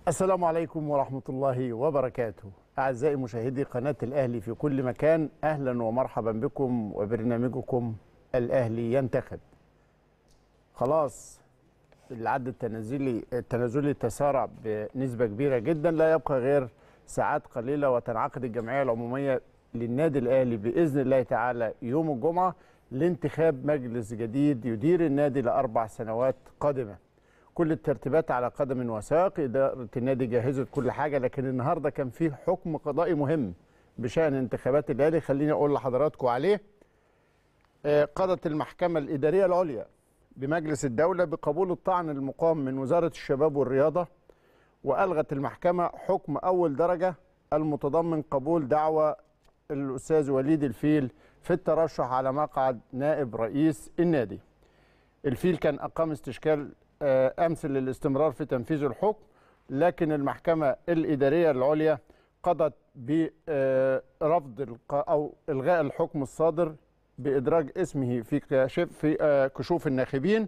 السلام عليكم ورحمة الله وبركاته أعزائي مشاهدي قناة الأهلي في كل مكان أهلا ومرحبا بكم وبرنامجكم الأهلي ينتخب خلاص العد التنازلي التنازلي تسارع بنسبة كبيرة جدا لا يبقى غير ساعات قليلة وتنعقد الجمعية العمومية للنادي الأهلي بإذن الله تعالى يوم الجمعة لانتخاب مجلس جديد يدير النادي لأربع سنوات قادمة كل الترتيبات على قدم وساق إدارة النادي جهزت كل حاجة لكن النهاردة كان فيه حكم قضائي مهم بشأن انتخابات الأهلي خليني أقول لحضراتكم عليه آه، قضت المحكمة الإدارية العليا بمجلس الدولة بقبول الطعن المقام من وزارة الشباب والرياضة وألغت المحكمة حكم أول درجة المتضمن قبول دعوى الأستاذ وليد الفيل في الترشح على مقعد نائب رئيس النادي الفيل كان أقام استشكال آه، أمس للاستمرار في تنفيذ الحكم لكن المحكمة الإدارية العليا قضت برفض الق- أو إلغاء الحكم الصادر بإدراج اسمه في كشف في آه، كشوف الناخبين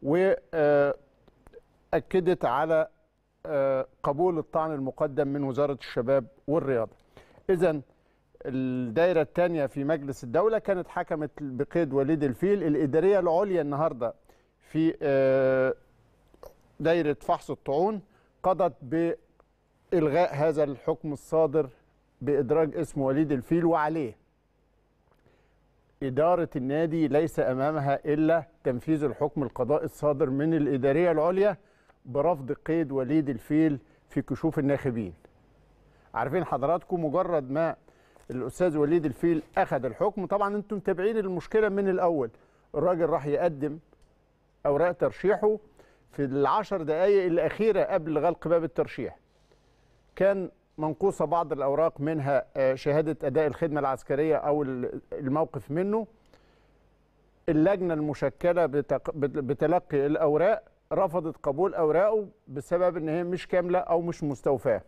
وأكدت على آه، قبول الطعن المقدم من وزارة الشباب والرياضة إذا الدائرة الثانية في مجلس الدولة كانت حكمت بقيد وليد الفيل الإدارية العليا النهاردة في آه، دائرة فحص الطعون قضت بإلغاء هذا الحكم الصادر بإدراج اسم وليد الفيل وعليه إدارة النادي ليس أمامها إلا تنفيذ الحكم القضائي الصادر من الإدارية العليا برفض قيد وليد الفيل في كشوف الناخبين عارفين حضراتكم مجرد ما الأستاذ وليد الفيل أخذ الحكم طبعا أنتم متابعين المشكلة من الأول الراجل راح يقدم أوراق ترشيحه في العشر دقايق الأخيرة قبل غلق باب الترشيح كان منقوصة بعض الأوراق منها آه، شهادة أداء الخدمة العسكرية أو ال- الموقف منه اللجنة المشكلة بتق- بت- بتلقي الأوراق رفضت قبول أوراقه بسبب إن هي مش كاملة أو مش مستوفاة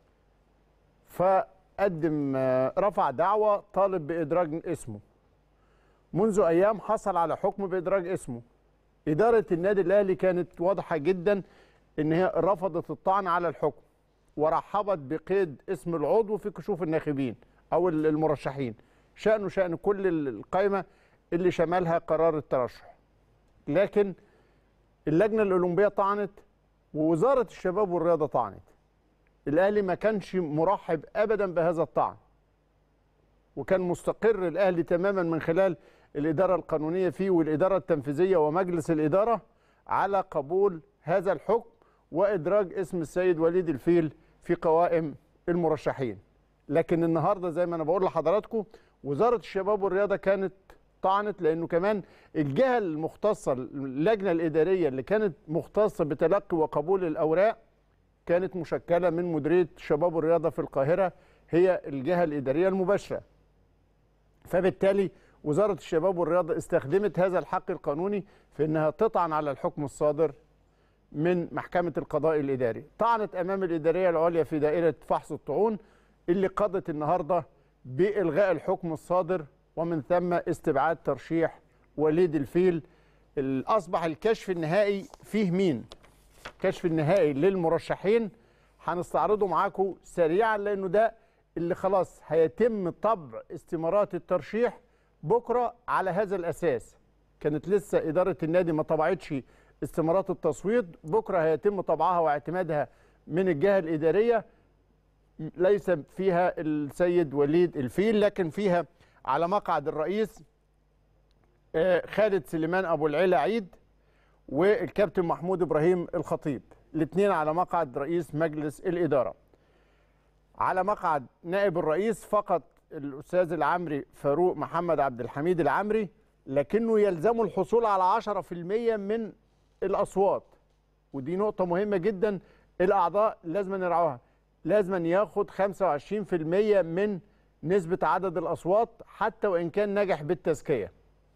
فقدم آه، رفع دعوة طالب بإدراج اسمه منذ أيام حصل على حكم بإدراج اسمه إدارة النادي الأهلي كانت واضحة جدا إن هي رفضت الطعن على الحكم ورحبت بقيد اسم العضو في كشوف الناخبين أو المرشحين شأنه شأن كل القائمة اللي شملها قرار الترشح لكن اللجنة الأولمبية طعنت ووزارة الشباب والرياضة طعنت الأهلي ما كانش مرحب أبدا بهذا الطعن وكان مستقر الأهلي تماما من خلال الإدارة القانونية فيه والإدارة التنفيذية ومجلس الإدارة على قبول هذا الحكم وإدراج اسم السيد وليد الفيل في قوائم المرشحين لكن النهاردة زي ما أنا بقول لحضراتكم وزارة الشباب والرياضة كانت طعنت لأنه كمان الجهة المختصة اللجنة الإدارية اللي كانت مختصة بتلقي وقبول الأوراق كانت مشكلة من مديرية الشباب والرياضة في القاهرة هي الجهة الإدارية المباشرة فبالتالي وزارة الشباب والرياضة استخدمت هذا الحق القانوني في أنها تطعن على الحكم الصادر من محكمة القضاء الإداري طعنت أمام الإدارية العليا في دائرة فحص الطعون اللي قضت النهاردة بإلغاء الحكم الصادر ومن ثم استبعاد ترشيح وليد الفيل ال- أصبح الكشف النهائي فيه مين الكشف النهائي للمرشحين هنستعرضه معاكم سريعا لأنه ده اللي خلاص هيتم طبع استمارات الترشيح بكرة على هذا الأساس كانت لسه إدارة النادي ما طبعتش استمارات التصويت بكرة هيتم طبعها واعتمادها من الجهة الإدارية ليس فيها السيد وليد الفيل لكن فيها على مقعد الرئيس آه، خالد سليمان أبو العلا عيد والكابتن محمود إبراهيم الخطيب الاثنين على مقعد رئيس مجلس الإدارة على مقعد نائب الرئيس فقط الأستاذ العمري فاروق محمد عبد الحميد العمري لكنه يلزمه الحصول على 10% من الأصوات ودي نقطة مهمة جدا الأعضاء لازم نرعوها لازم ياخد 25% من نسبة عدد الأصوات حتى وإن كان نجح بالتزكية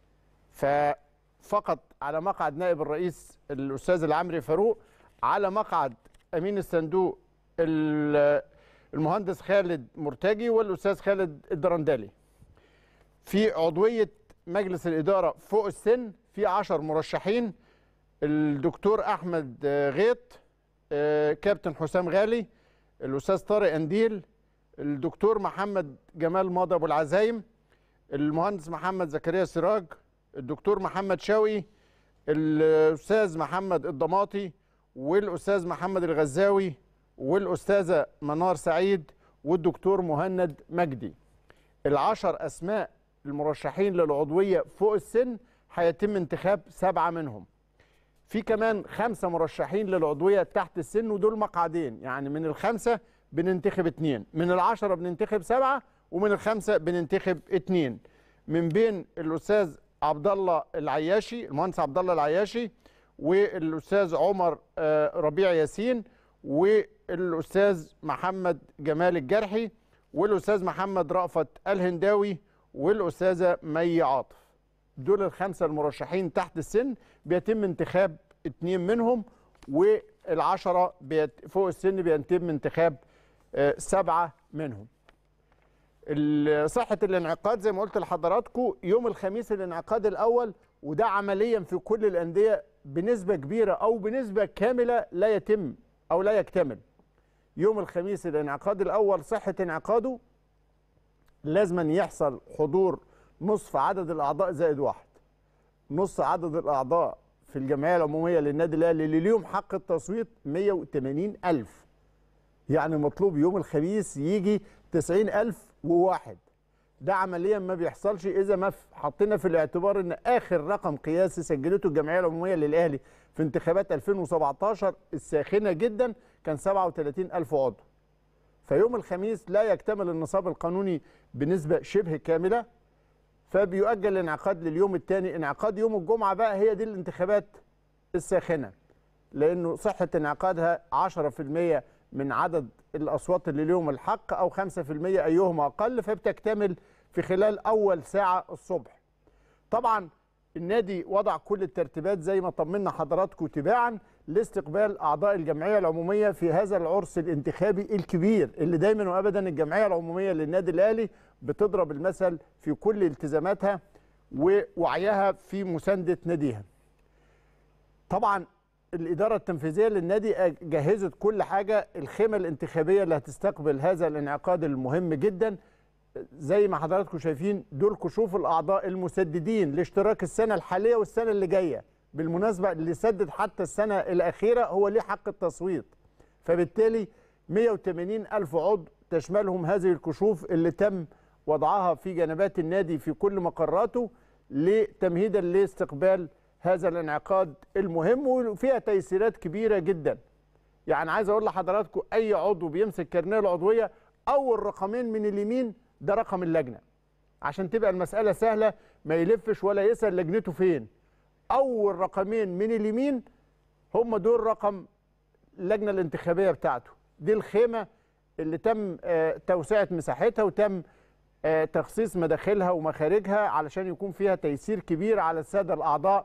ففقط على مقعد نائب الرئيس الأستاذ العمري فاروق على مقعد أمين الصندوق ال- المهندس خالد مرتجي والأستاذ خالد الدرندلي في عضوية مجلس الإدارة فوق السن في عشر مرشحين الدكتور أحمد غيط آه، كابتن حسام غالي الاستاذ طارق انديل الدكتور محمد جمال ماضي ابو العزايم المهندس محمد زكريا سراج الدكتور محمد شوقي الاستاذ محمد الضماطي والاستاذ محمد الغزاوي والاستاذه منار سعيد والدكتور مهند مجدي العشر اسماء المرشحين للعضويه فوق السن هيتم انتخاب سبعه منهم في كمان خمسه مرشحين للعضويه تحت السن ودول مقعدين يعني من الخمسه بننتخب اثنين من العشره بننتخب سبعه ومن الخمسه بننتخب اثنين من بين الاستاذ عبد الله العياشي المهندس عبد الله العياشي والاستاذ عمر آه، ربيع ياسين والاستاذ محمد جمال الجرحي والاستاذ محمد رأفت الهنداوي والاستاذه مي عاطف دول الخمسه المرشحين تحت السن بيتم انتخاب اثنين منهم والعشره بيت فوق السن بيتم انتخاب آه، سبعه منهم ال- صحة الانعقاد زي ما قلت لحضراتكم يوم الخميس الانعقاد الأول وده عمليا في كل الأندية بنسبة كبيرة أو بنسبة كاملة لا يتم أو لا يكتمل يوم الخميس الانعقاد الأول صحة انعقاده لازم يحصل حضور نصف عدد الأعضاء زائد واحد نص عدد الأعضاء في الجمعية العمومية للنادي الأهلي اللي ليهم حق التصويت 180 ألف يعني مطلوب يوم الخميس يجي 90 ألف وواحد ده عمليا ما بيحصلش إذا ما ف- حطينا في الاعتبار إن آخر رقم قياسي سجلته الجمعية العمومية للأهلي في انتخابات 2017 الساخنة جدا كان 37 ألف عضو فيوم الخميس لا يكتمل النصاب القانوني بنسبة شبه كاملة فبيؤجل الانعقاد لليوم الثاني انعقاد يوم الجمعة بقى هي دي الانتخابات الساخنة لانه صحه انعقادها 10% من عدد الاصوات اللي لهم الحق او 5% ايهما اقل فبتكتمل في خلال اول ساعه الصبح. طبعا النادي وضع كل الترتيبات زي ما طمنا حضراتكم تباعا لاستقبال اعضاء الجمعيه العموميه في هذا العرس الانتخابي الكبير اللي دايما وابدا الجمعيه العموميه للنادي الاهلي بتضرب المثل في كل التزاماتها ووعيها في مسانده ناديها. طبعا الإدارة التنفيذية للنادي جهزت كل حاجة الخيمة الانتخابية اللي هتستقبل هذا الانعقاد المهم جدا زي ما حضراتكم شايفين دول كشوف الأعضاء المسددين لاشتراك السنة الحالية والسنة اللي جاية بالمناسبة اللي سدد حتى السنة الأخيرة هو ليه حق التصويت فبالتالي 180 ألف عضو تشملهم هذه الكشوف اللي تم وضعها في جنبات النادي في كل مقراته لتمهيدا لاستقبال هذا الانعقاد المهم وفيها تيسيرات كبيره جدا يعني عايز اقول لحضراتكم اي عضو بيمسك كارنيه العضويه اول رقمين من اليمين ده رقم اللجنه عشان تبقى المساله سهله ما يلفش ولا يسال لجنته فين اول رقمين من اليمين هم دول رقم اللجنه الانتخابيه بتاعته دي الخيمه اللي تم آه، توسعه مساحتها وتم آه، تخصيص مداخلها ومخارجها علشان يكون فيها تيسير كبير على الساده الاعضاء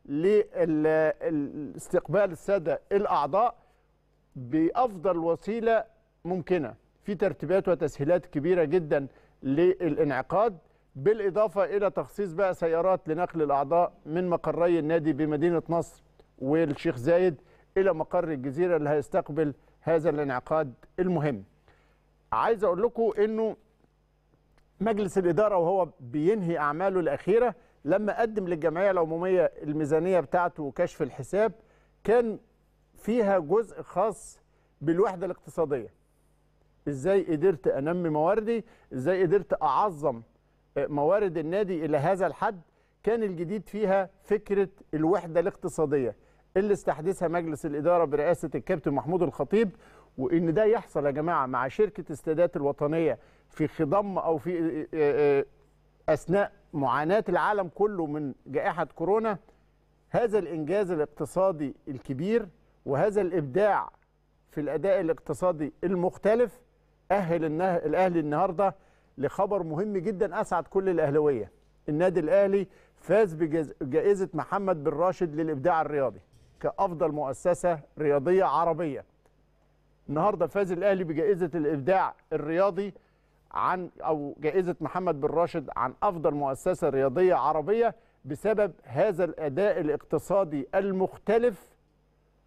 لاستقبال الساده الاعضاء بافضل وسيله ممكنه في ترتيبات وتسهيلات كبيره جدا للانعقاد بالاضافه الى تخصيص بقى سيارات لنقل الاعضاء من مقري النادي بمدينه نصر والشيخ زايد الى مقر الجزيره اللي هيستقبل هذا الانعقاد المهم. عايز اقول لكم انه مجلس الاداره وهو بينهي اعماله الاخيره لما قدم للجمعيه العموميه الميزانيه بتاعته وكشف الحساب كان فيها جزء خاص بالوحده الاقتصاديه. ازاي قدرت انمي مواردي؟ ازاي قدرت اعظم موارد النادي الى هذا الحد؟ كان الجديد فيها فكره الوحده الاقتصاديه اللي استحدثها مجلس الاداره برئاسه الكابتن محمود الخطيب وان ده يحصل يا جماعه مع شركه السادات الوطنيه في خضم او في اثناء معاناه العالم كله من جائحه كورونا هذا الانجاز الاقتصادي الكبير وهذا الابداع في الاداء الاقتصادي المختلف اهل النه- الاهلي النهارده لخبر مهم جدا اسعد كل الاهلاويه النادي الاهلي فاز بجائزه محمد بن راشد للابداع الرياضي كافضل مؤسسه رياضيه عربيه النهارده فاز الاهلي بجائزه الابداع الرياضي عن او جائزه محمد بن راشد عن افضل مؤسسه رياضيه عربيه بسبب هذا الاداء الاقتصادي المختلف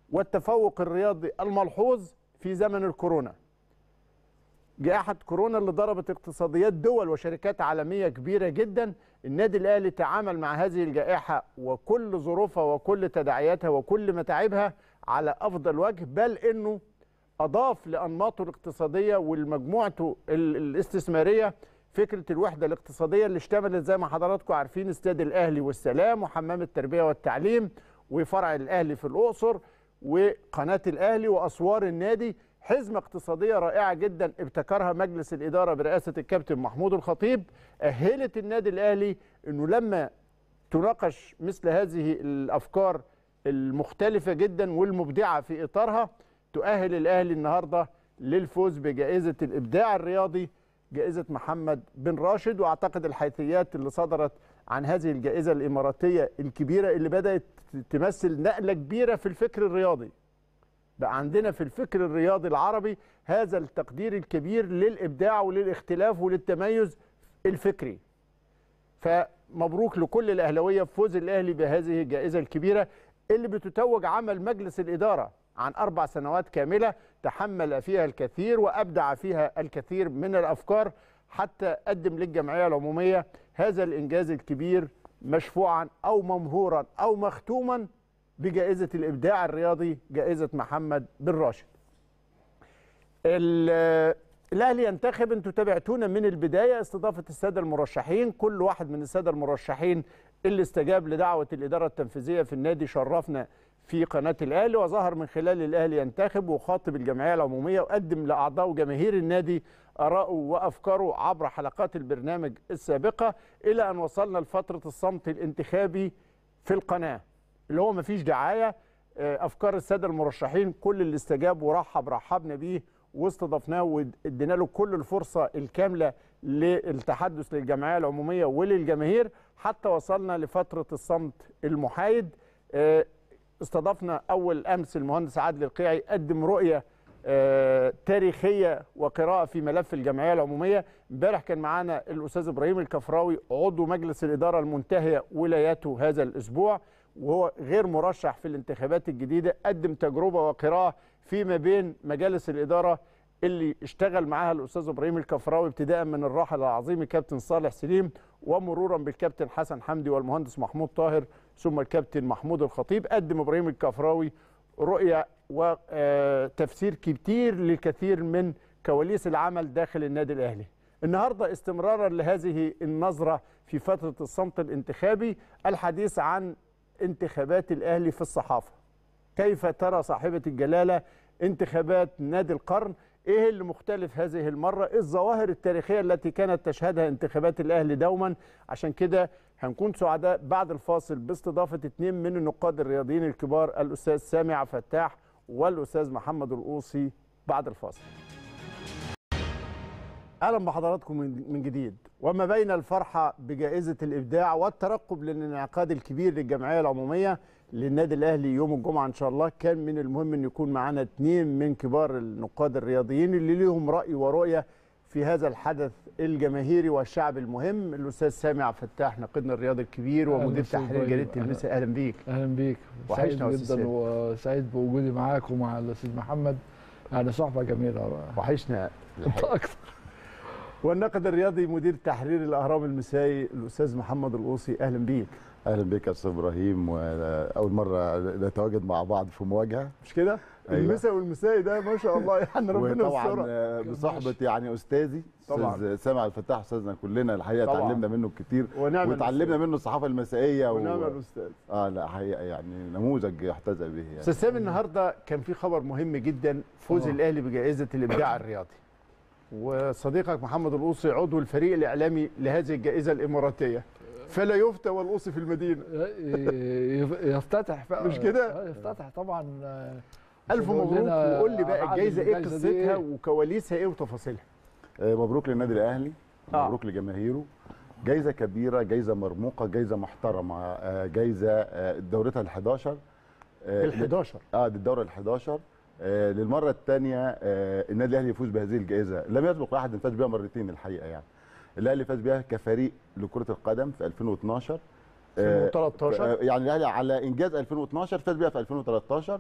والتفوق الرياضي الملحوظ في زمن الكورونا جائحة كورونا اللي ضربت اقتصاديات دول وشركات عالمية كبيرة جدا النادي الأهلي تعامل مع هذه الجائحة وكل ظروفها وكل تداعياتها وكل متاعبها على أفضل وجه بل أنه أضاف لأنماطه الاقتصادية والمجموعته الاستثمارية فكرة الوحدة الاقتصادية اللي اشتملت زي ما حضراتكم عارفين استاد الأهلي والسلام وحمام التربية والتعليم وفرع الأهلي في الأقصر وقناة الأهلي وأسوار النادي حزمة اقتصادية رائعة جدا ابتكرها مجلس الإدارة برئاسة الكابتن محمود الخطيب أهلت النادي الأهلي أنه لما تناقش مثل هذه الأفكار المختلفة جدا والمبدعة في إطارها تؤهل الأهلي النهاردة للفوز بجائزة الإبداع الرياضي جائزة محمد بن راشد وأعتقد الحيثيات اللي صدرت عن هذه الجائزة الإماراتية الكبيرة اللي بدأت تمثل نقلة كبيرة في الفكر الرياضي بقى عندنا في الفكر الرياضي العربي هذا التقدير الكبير للإبداع وللاختلاف وللتميز الفكري فمبروك لكل الأهلوية بفوز الأهلي بهذه الجائزة الكبيرة اللي بتتوج عمل مجلس الإدارة عن أربع سنوات كاملة تحمل فيها الكثير وأبدع فيها الكثير من الأفكار حتى قدم للجمعية العمومية هذا الإنجاز الكبير مشفوعا أو ممهورا أو مختوما بجائزة الإبداع الرياضي جائزة محمد بن راشد الأهلي ينتخب أنتوا تابعتونا من البداية استضافة السادة المرشحين كل واحد من السادة المرشحين اللي استجاب لدعوة الإدارة التنفيذية في النادي شرفنا في قناة الأهلي وظهر من خلال الأهلي ينتخب وخاطب الجمعية العمومية وقدم لأعضاء جماهير النادي آراءه وأفكاره عبر حلقات البرنامج السابقة إلى أن وصلنا لفترة الصمت الانتخابي في القناة اللي هو مفيش دعاية أفكار السادة المرشحين كل اللي استجاب ورحب رحبنا بيه واستضفناه وادينا له كل الفرصة الكاملة للتحدث للجمعية العمومية وللجماهير حتى وصلنا لفترة الصمت المحايد استضفنا اول امس المهندس عادل القيعي قدم رؤيه آه تاريخيه وقراءه في ملف الجمعيه العموميه امبارح كان معانا الاستاذ ابراهيم الكفراوي عضو مجلس الاداره المنتهيه ولايته هذا الاسبوع وهو غير مرشح في الانتخابات الجديده قدم تجربه وقراءه فيما بين مجالس الاداره اللي اشتغل معاها الاستاذ ابراهيم الكفراوي ابتداء من الراحل العظيم الكابتن صالح سليم ومرورا بالكابتن حسن حمدي والمهندس محمود طاهر ثم الكابتن محمود الخطيب قدم ابراهيم الكفراوي رؤيه وتفسير كتير للكثير من كواليس العمل داخل النادي الاهلي. النهارده استمرارا لهذه النظره في فتره الصمت الانتخابي الحديث عن انتخابات الاهلي في الصحافه. كيف ترى صاحبه الجلاله انتخابات نادي القرن؟ ايه اللي مختلف هذه المره؟ إيه الظواهر التاريخيه التي كانت تشهدها انتخابات الاهلي دوما؟ عشان كده هنكون سعداء بعد الفاصل باستضافه اثنين من النقاد الرياضيين الكبار الاستاذ سامع فتاح والاستاذ محمد القوصي بعد الفاصل. اهلا بحضراتكم من جديد وما بين الفرحه بجائزه الابداع والترقب للانعقاد الكبير للجمعيه العموميه للنادي الاهلي يوم الجمعه ان شاء الله كان من المهم ان يكون معانا اثنين من كبار النقاد الرياضيين اللي ليهم راي ورؤيه في هذا الحدث الجماهيري والشعب المهم الاستاذ سامع فتاح ناقدنا الرياضي الكبير ومدير تحرير جريده المسا اهلا بيك اهلا بيك وحشنا سعيد جدا وسعيد بوجودي معاك ومع الاستاذ محمد يعني صحبه جميله وحشنا انت اكتر والناقد الرياضي مدير تحرير الاهرام المسائي الاستاذ محمد القوصي اهلا بيك اهلا بك يا استاذ ابراهيم واول مره نتواجد مع بعض في مواجهه مش كده أيوة. المسا والمسائي ده ما شاء الله يعني ربنا وطبعا بصحبه يعني استاذي طبعا. استاذ سامع الفتاح استاذنا كلنا الحقيقه طبعا. اتعلمنا منه كتير ونعم وتعلمنا منه الصحافه المسائيه ونعم الاستاذ اه لا حقيقه يعني نموذج يحتذى به يعني استاذ سامي النهارده كان في خبر مهم جدا فوز طبعا. الاهلي بجائزه الابداع الرياضي وصديقك محمد القوصي عضو الفريق الاعلامي لهذه الجائزه الاماراتيه فلا يفتى والقوصي في المدينه يفتتح بقى مش كده؟ يفتتح طبعا الف يقول مبروك لنا وقول لي بقى أبعاد الجائزه ايه الجايزة دي قصتها إيه؟ وكواليسها ايه وتفاصيلها آه، مبروك للنادي الاهلي آه. مبروك لجماهيره جايزه كبيره جايزه مرموقه جايزه محترمه آه، جايزه آه، دورتها ال11 ال 11 اه دي الدوره ال11 آه للمره الثانيه آه النادي الاهلي يفوز بهذه الجائزه لم يسبق لاحد ان فاز بها مرتين الحقيقه يعني الاهلي فاز بها كفريق لكره القدم في 2012 آه، 2013 آه، يعني الاهلي على انجاز 2012 فاز بها في 2013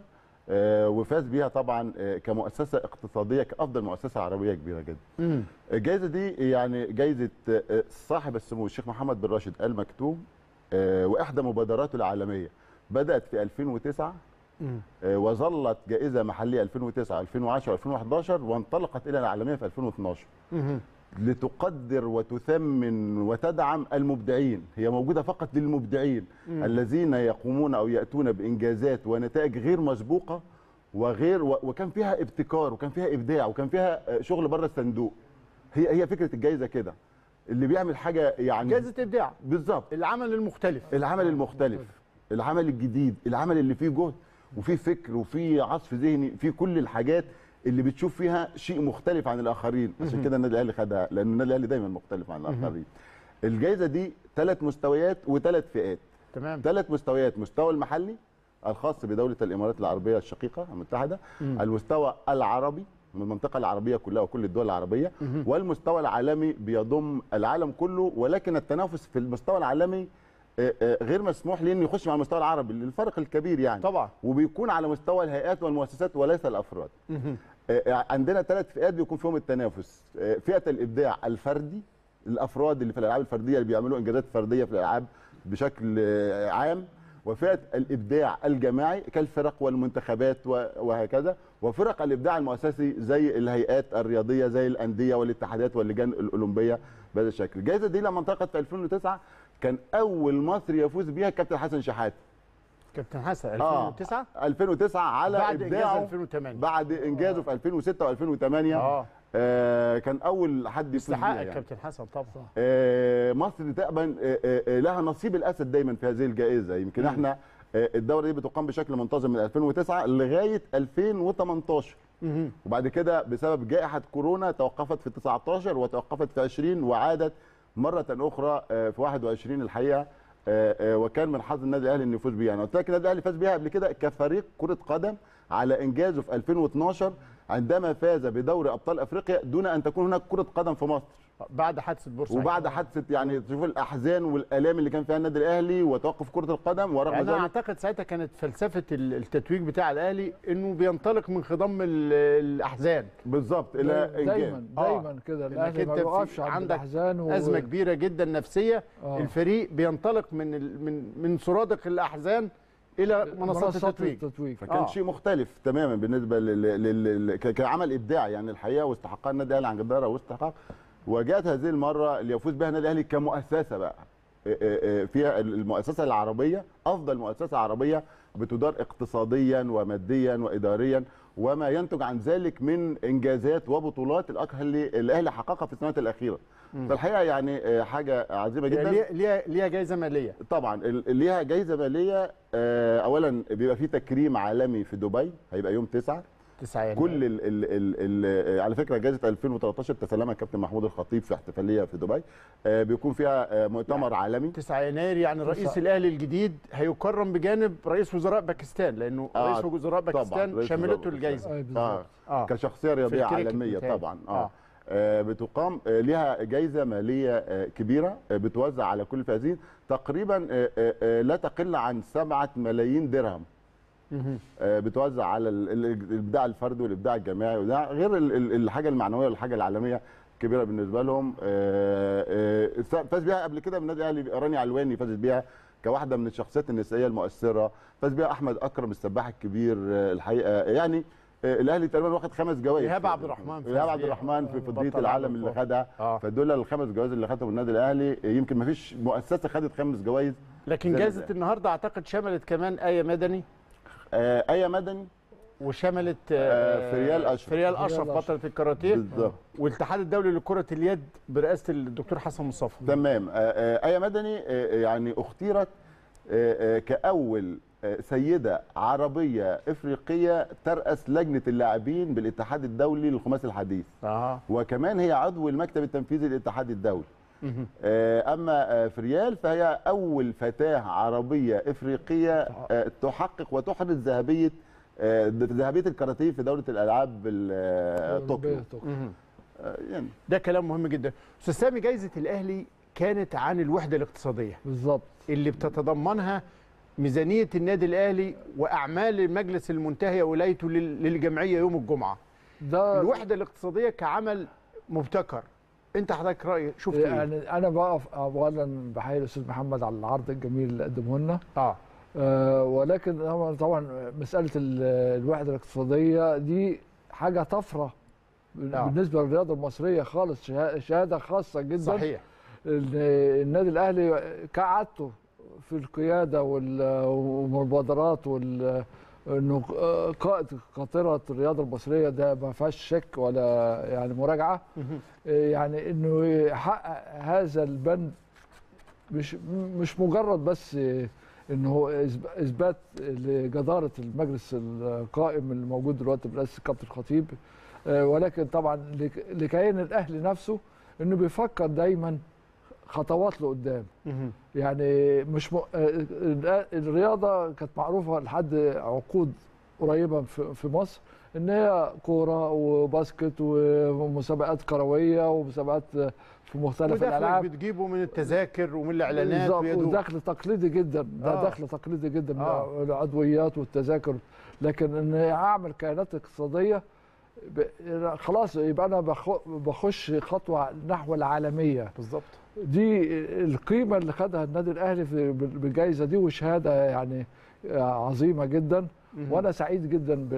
آه، وفاز بيها طبعا آه، كمؤسسه اقتصاديه كافضل مؤسسه عربيه كبيره جدا مم. الجائزه دي يعني جائزه آه، صاحب السمو الشيخ محمد بن راشد ال مكتوم آه، واحدى مبادراته العالميه بدات في 2009 مم. آه، وظلت جائزه محليه 2009 2010 2011 وانطلقت الى العالميه في 2012 مم. لتقدر وتثمن وتدعم المبدعين هي موجوده فقط للمبدعين الذين يقومون او ياتون بانجازات ونتائج غير مسبوقه وغير و- وكان فيها ابتكار وكان فيها ابداع وكان فيها آه، شغل بره الصندوق هي هي فكره الجائزه كده اللي بيعمل حاجه يعني جائزه ابداع بالظبط العمل المختلف العمل المختلف العمل الجديد العمل اللي فيه جهد وفيه فكر وفيه عصف ذهني فيه كل الحاجات اللي بتشوف فيها شيء مختلف عن الاخرين عشان كده النادي الاهلي خدها لان النادي الاهلي دايما مختلف عن الاخرين الجائزه دي ثلاث مستويات وثلاث فئات تمام ثلاث مستويات مستوى المحلي الخاص بدوله الامارات العربيه الشقيقه المتحده المستوى العربي من المنطقه العربيه كلها وكل الدول العربيه والمستوى العالمي بيضم العالم كله ولكن التنافس في المستوى العالمي آه، آه، غير مسموح ليه انه يخش مع المستوى العربي للفرق الكبير يعني طبعا وبيكون على مستوى الهيئات والمؤسسات وليس الافراد مهم. آه، عندنا ثلاث فئات بيكون فيهم التنافس آه، فئه الابداع الفردي الافراد اللي في الالعاب الفرديه اللي بيعملوا انجازات فرديه في الالعاب بشكل آه، عام وفئه الابداع الجماعي كالفرق والمنتخبات و- وهكذا وفرق الابداع المؤسسي زي الهيئات الرياضيه زي الانديه والاتحادات واللجان الاولمبيه بهذا الشكل الجائزه دي لما انطلقت في 2009 كان اول مصري يفوز بيها كابتن حسن شحاته كابتن حسن آه. 2009 2009 على بعد انجاز ابداعه 2008 بعد انجازه في 2006 و2008 اه آه كان اول حد يفوز يستحق بيها يعني. كابتن حسن طبعا آه مصر تقريبا آه آه آه، لها نصيب الاسد دايما في هذه الجائزه يمكن احنا آه الدوره دي بتقام بشكل منتظم من 2009 لغايه 2018 مهم. وبعد كده بسبب جائحه كورونا توقفت في 19 وتوقفت في 20 وعادت مره اخرى آه، في 21 الحقيقه آه، آه، وكان من حظ النادي الاهلي انه يفوز بيها انا قلت لك النادي الاهلي فاز بيها قبل كده كفريق كره قدم على انجازه في 2012 عندما فاز بدوري ابطال افريقيا دون ان تكون هناك كره قدم في مصر بعد حادثه بورسعيد وبعد حادثه يعني تشوف الاحزان والالام اللي كان فيها النادي الاهلي وتوقف كره القدم ورغم يعني انا ذلك اعتقد ساعتها كانت فلسفه ال- التتويج بتاع الاهلي انه بينطلق من خضم ال- الاحزان بالظبط الى انجاز دايما دايما كده إنك الاهلي ما أنت في- بيقفش عند عندك الاحزان و... ازمه كبيره جدا نفسيه آه. الفريق بينطلق من ال- من من سرادق الاحزان الى منصات التتويج التتويج فكان آه. شيء مختلف تماما بالنسبه لل... لل... لل... ك- كعمل ابداعي يعني الحقيقه واستحقاق النادي الاهلي عن جداره واستحقاق وجاءت هذه المره ليفوز بها النادي الاهلي كمؤسسه بقى إيه إيه إيه فيها المؤسسه العربيه افضل مؤسسه عربيه بتدار اقتصاديا وماديا واداريا وما ينتج عن ذلك من انجازات وبطولات الاكثر اللي الاهلي حققها في السنوات الاخيره فالحقيقه يعني آه، حاجه عظيمه جدا يعني ليها ليها ليها جائزه ماليه طبعا ال- ليها جايزه ماليه آه، اولا بيبقى في تكريم عالمي في دبي هيبقى يوم 9 تسعه يعني كل ال ال ال ال على فكره جائزه 2013 تسلمها الكابتن محمود الخطيب في احتفاليه في دبي آه، بيكون فيها آه، مؤتمر عالمي 9 يناير يعني رئيس الاهلي الجديد هيكرم بجانب رئيس وزراء باكستان لانه آه، رئيس وزراء طبعاً، باكستان رئيس وزراء شملته باكستان. الجائزه أي اه بالظبط اه كشخصيه رياضيه الكريكت عالميه بتاعي. طبعا اه, آه. آه بتقام آه ليها جائزه ماليه آه كبيره آه بتوزع على كل الفائزين تقريبا آه آه آه لا تقل عن 7 ملايين درهم مهم. آه، بتوزع على ال- ال- الابداع الفردي والابداع الجماعي وده غير ال- ال- الحاجه المعنويه والحاجه العالميه كبيره بالنسبه لهم آه، آه، فاز بيها قبل كده من النادي الاهلي راني علواني فازت بيها كواحده من الشخصيات النسائيه المؤثره فاز بيها احمد اكرم السباح الكبير آه، الحقيقه يعني آه، الاهلي تقريبا واخد خمس جوائز إيهاب عبد الرحمن فاز ايهاب عبد بيها. الرحمن في فضيه بطل العالم عالم اللي كورة. خدها آه. فدول الخمس جوائز اللي خدهم النادي الاهلي آه، يمكن ما فيش مؤسسه خدت خمس جوائز لكن زي جائزه الأهلي. النهارده اعتقد شملت كمان ايه مدني آه، ايه مدني وشملت آه، فريال أشرف. فريال اشرف فريال أشرف. بطله الكاراتيه بالظبط والاتحاد الدولي لكره اليد برئاسه الدكتور حسن مصطفى تمام آه، آه، آية مدني آه، آه، يعني اختيرت آه، آه، كأول آه، سيدة عربية إفريقية ترأس لجنة اللاعبين بالاتحاد الدولي للخماسي الحديث اه وكمان هي عضو المكتب التنفيذي للاتحاد الدولي آه، أما آه، فريال فهي أول فتاة عربية إفريقية آه، تحقق وتحرز ذهبية آه، ذهبية الكاراتيه في دورة الألعاب ال- آه، طوكيو مهم. آه، يعني ده كلام مهم جدا استاذ سامي جائزه الاهلي كانت عن الوحده الاقتصاديه بالظبط اللي بتتضمنها ميزانيه النادي الاهلي واعمال المجلس المنتهيه ولايته لل- للجمعيه يوم الجمعه ده الوحده الاقتصاديه كعمل مبتكر انت حضرتك راي شفت ايه يعني انا بقف اولا بحيي الاستاذ محمد على العرض الجميل اللي قدمه لنا اه آه، ولكن طبعا طبعا مساله ال- الوحده الاقتصاديه دي حاجه طفره آه. بالنسبه للرياضه المصريه خالص شها- شهاده خاصه جدا صحيح ان النادي الاهلي كعادته في القياده وال- والمبادرات وال انه قائد قاطره الرياضه المصريه ده ما فيهاش شك ولا يعني مراجعه مهم. يعني انه يحقق هذا البند مش مش مجرد بس انه هو إثب- اثبات لجداره المجلس القائم اللي موجود دلوقتي برئاسه كابتن الخطيب آه، ولكن طبعا لك- لكيان الاهلي نفسه انه بيفكر دايما خطوات لقدام مهم. يعني مش م... آه، ال- الرياضه كانت معروفه لحد عقود قريبه في في مصر ان هي كوره وباسكت ومسابقات كرويه ومسابقات في مختلف ودخلك الالعاب بتجيبه من التذاكر ومن الاعلانات بالظبط، ويدوب ودخل تقليدي جدا ده آه. دخل تقليدي جدا من آه. العضويات والتذاكر لكن ان اعمل كيانات اقتصاديه ب- خلاص يبقى انا بخ- بخش خطوه نحو العالميه بالظبط دي القيمه اللي خدها النادي الاهلي في بالجائزه دي وشهاده يعني عظيمه جدا مهم. وانا سعيد جدا ب-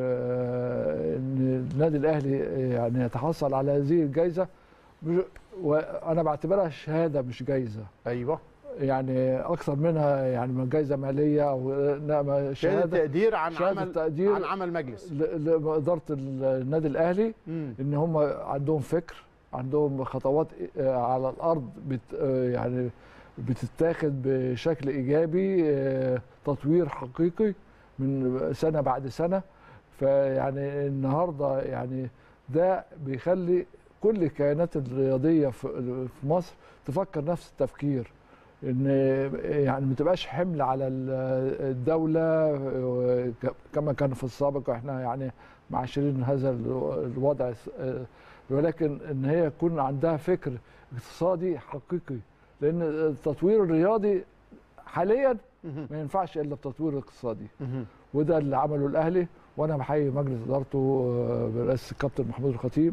ان النادي الاهلي يعني يتحصل على هذه الجائزه مش- وانا بعتبرها شهاده مش جائزه ايوه يعني اكثر منها يعني من جائزه ماليه او إنما شهاده شهاده تقدير عن شهادة عمل تقدير عن عمل مجلس ل- لاداره النادي الاهلي مم. ان هم عندهم فكر عندهم خطوات آه، على الارض بت آه، يعني بتتاخد بشكل ايجابي آه، تطوير حقيقي من سنه بعد سنه فيعني النهارده يعني ده بيخلي كل الكيانات الرياضيه في في مصر تفكر نفس التفكير ان يعني ما تبقاش حمل على ال- الدوله آه، ك- كما كان في السابق واحنا يعني معاشرين هذا ال- الوضع آه، ولكن ان هي يكون عندها فكر اقتصادي حقيقي لان التطوير الرياضي حاليا مهم. ما ينفعش الا بتطوير اقتصادي مهم. وده اللي عمله الاهلي وانا بحيي مجلس ادارته آه، برئاسه الكابتن محمود الخطيب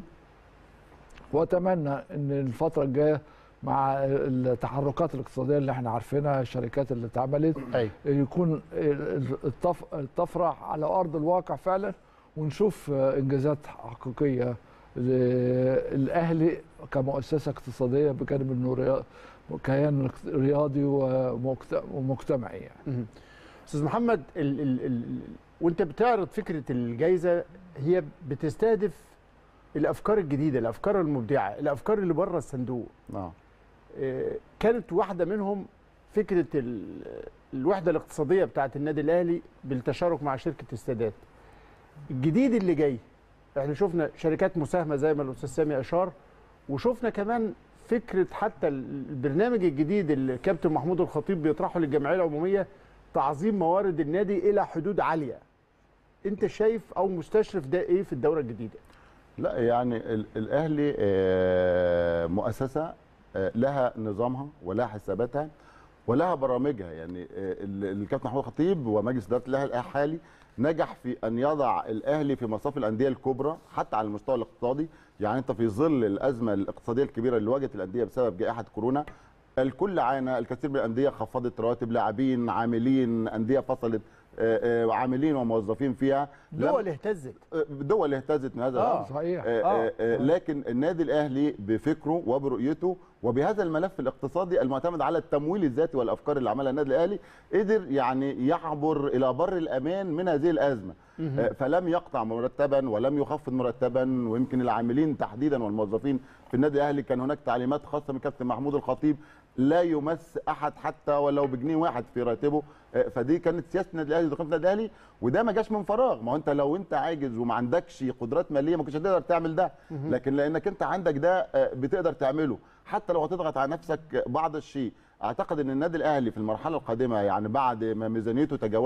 واتمنى ان الفتره الجايه مع التحركات الاقتصاديه اللي احنا عارفينها الشركات اللي اتعملت ايوه يكون الطف- الطفره على ارض الواقع فعلا ونشوف انجازات حقيقيه للاهلي كمؤسسه اقتصاديه بجانب انه ريا- كيان رياضي ومجت- ومجتمعي يعني. مهم. استاذ محمد ال ال ال وانت بتعرض فكره الجائزه هي بتستهدف الافكار الجديده الافكار المبدعه الافكار اللي بره الصندوق نعم آه، كانت واحده منهم فكره ال- الوحده الاقتصاديه بتاعه النادي الاهلي بالتشارك مع شركه السادات الجديد اللي جاي احنا شفنا شركات مساهمه زي ما الاستاذ سامي اشار وشفنا كمان فكره حتى البرنامج الجديد اللي كابتن محمود الخطيب بيطرحه للجمعيه العموميه تعظيم موارد النادي الى حدود عاليه انت شايف او مستشرف ده ايه في الدوره الجديده لا يعني ال- الاهلي آه، مؤسسه آه، لها نظامها ولها حساباتها ولها برامجها يعني آه، ال- الكابتن محمود الخطيب ومجلس اداره الاهلي الحالي نجح في ان يضع الاهلي في مصاف الانديه الكبرى حتى على المستوى الاقتصادي يعني انت في ظل الازمه الاقتصاديه الكبيره اللي واجهت الانديه بسبب جائحه كورونا الكل عانى الكثير من الانديه خفضت رواتب لاعبين عاملين انديه فصلت آه، آه، عاملين وموظفين فيها لم- دول اهتزت دول اهتزت من هذا آه. الامر صحيح آه، آه. آه، آه، لكن النادي الاهلي بفكره وبرؤيته وبهذا الملف الاقتصادي المعتمد على التمويل الذاتي والافكار اللي عملها النادي الاهلي قدر يعني يعبر الى بر الامان من هذه الازمه آه، فلم يقطع مرتبا ولم يخفض مرتبا ويمكن العاملين تحديدا والموظفين في النادي الاهلي كان هناك تعليمات خاصه من كابتن محمود الخطيب لا يمس احد حتى ولو بجنيه واحد في راتبه آه، فدي كانت سياسه النادي الاهلي ودخلت النادي الاهلي وده ما جاش من فراغ ما هو انت لو انت عاجز وما عندكش قدرات ماليه ما كنتش هتقدر تعمل ده لكن لانك انت عندك ده آه، بتقدر تعمله حتى لو هتضغط على نفسك بعض الشيء اعتقد ان النادي الاهلي في المرحله القادمه يعني بعد ما ميزانيته تجاوزت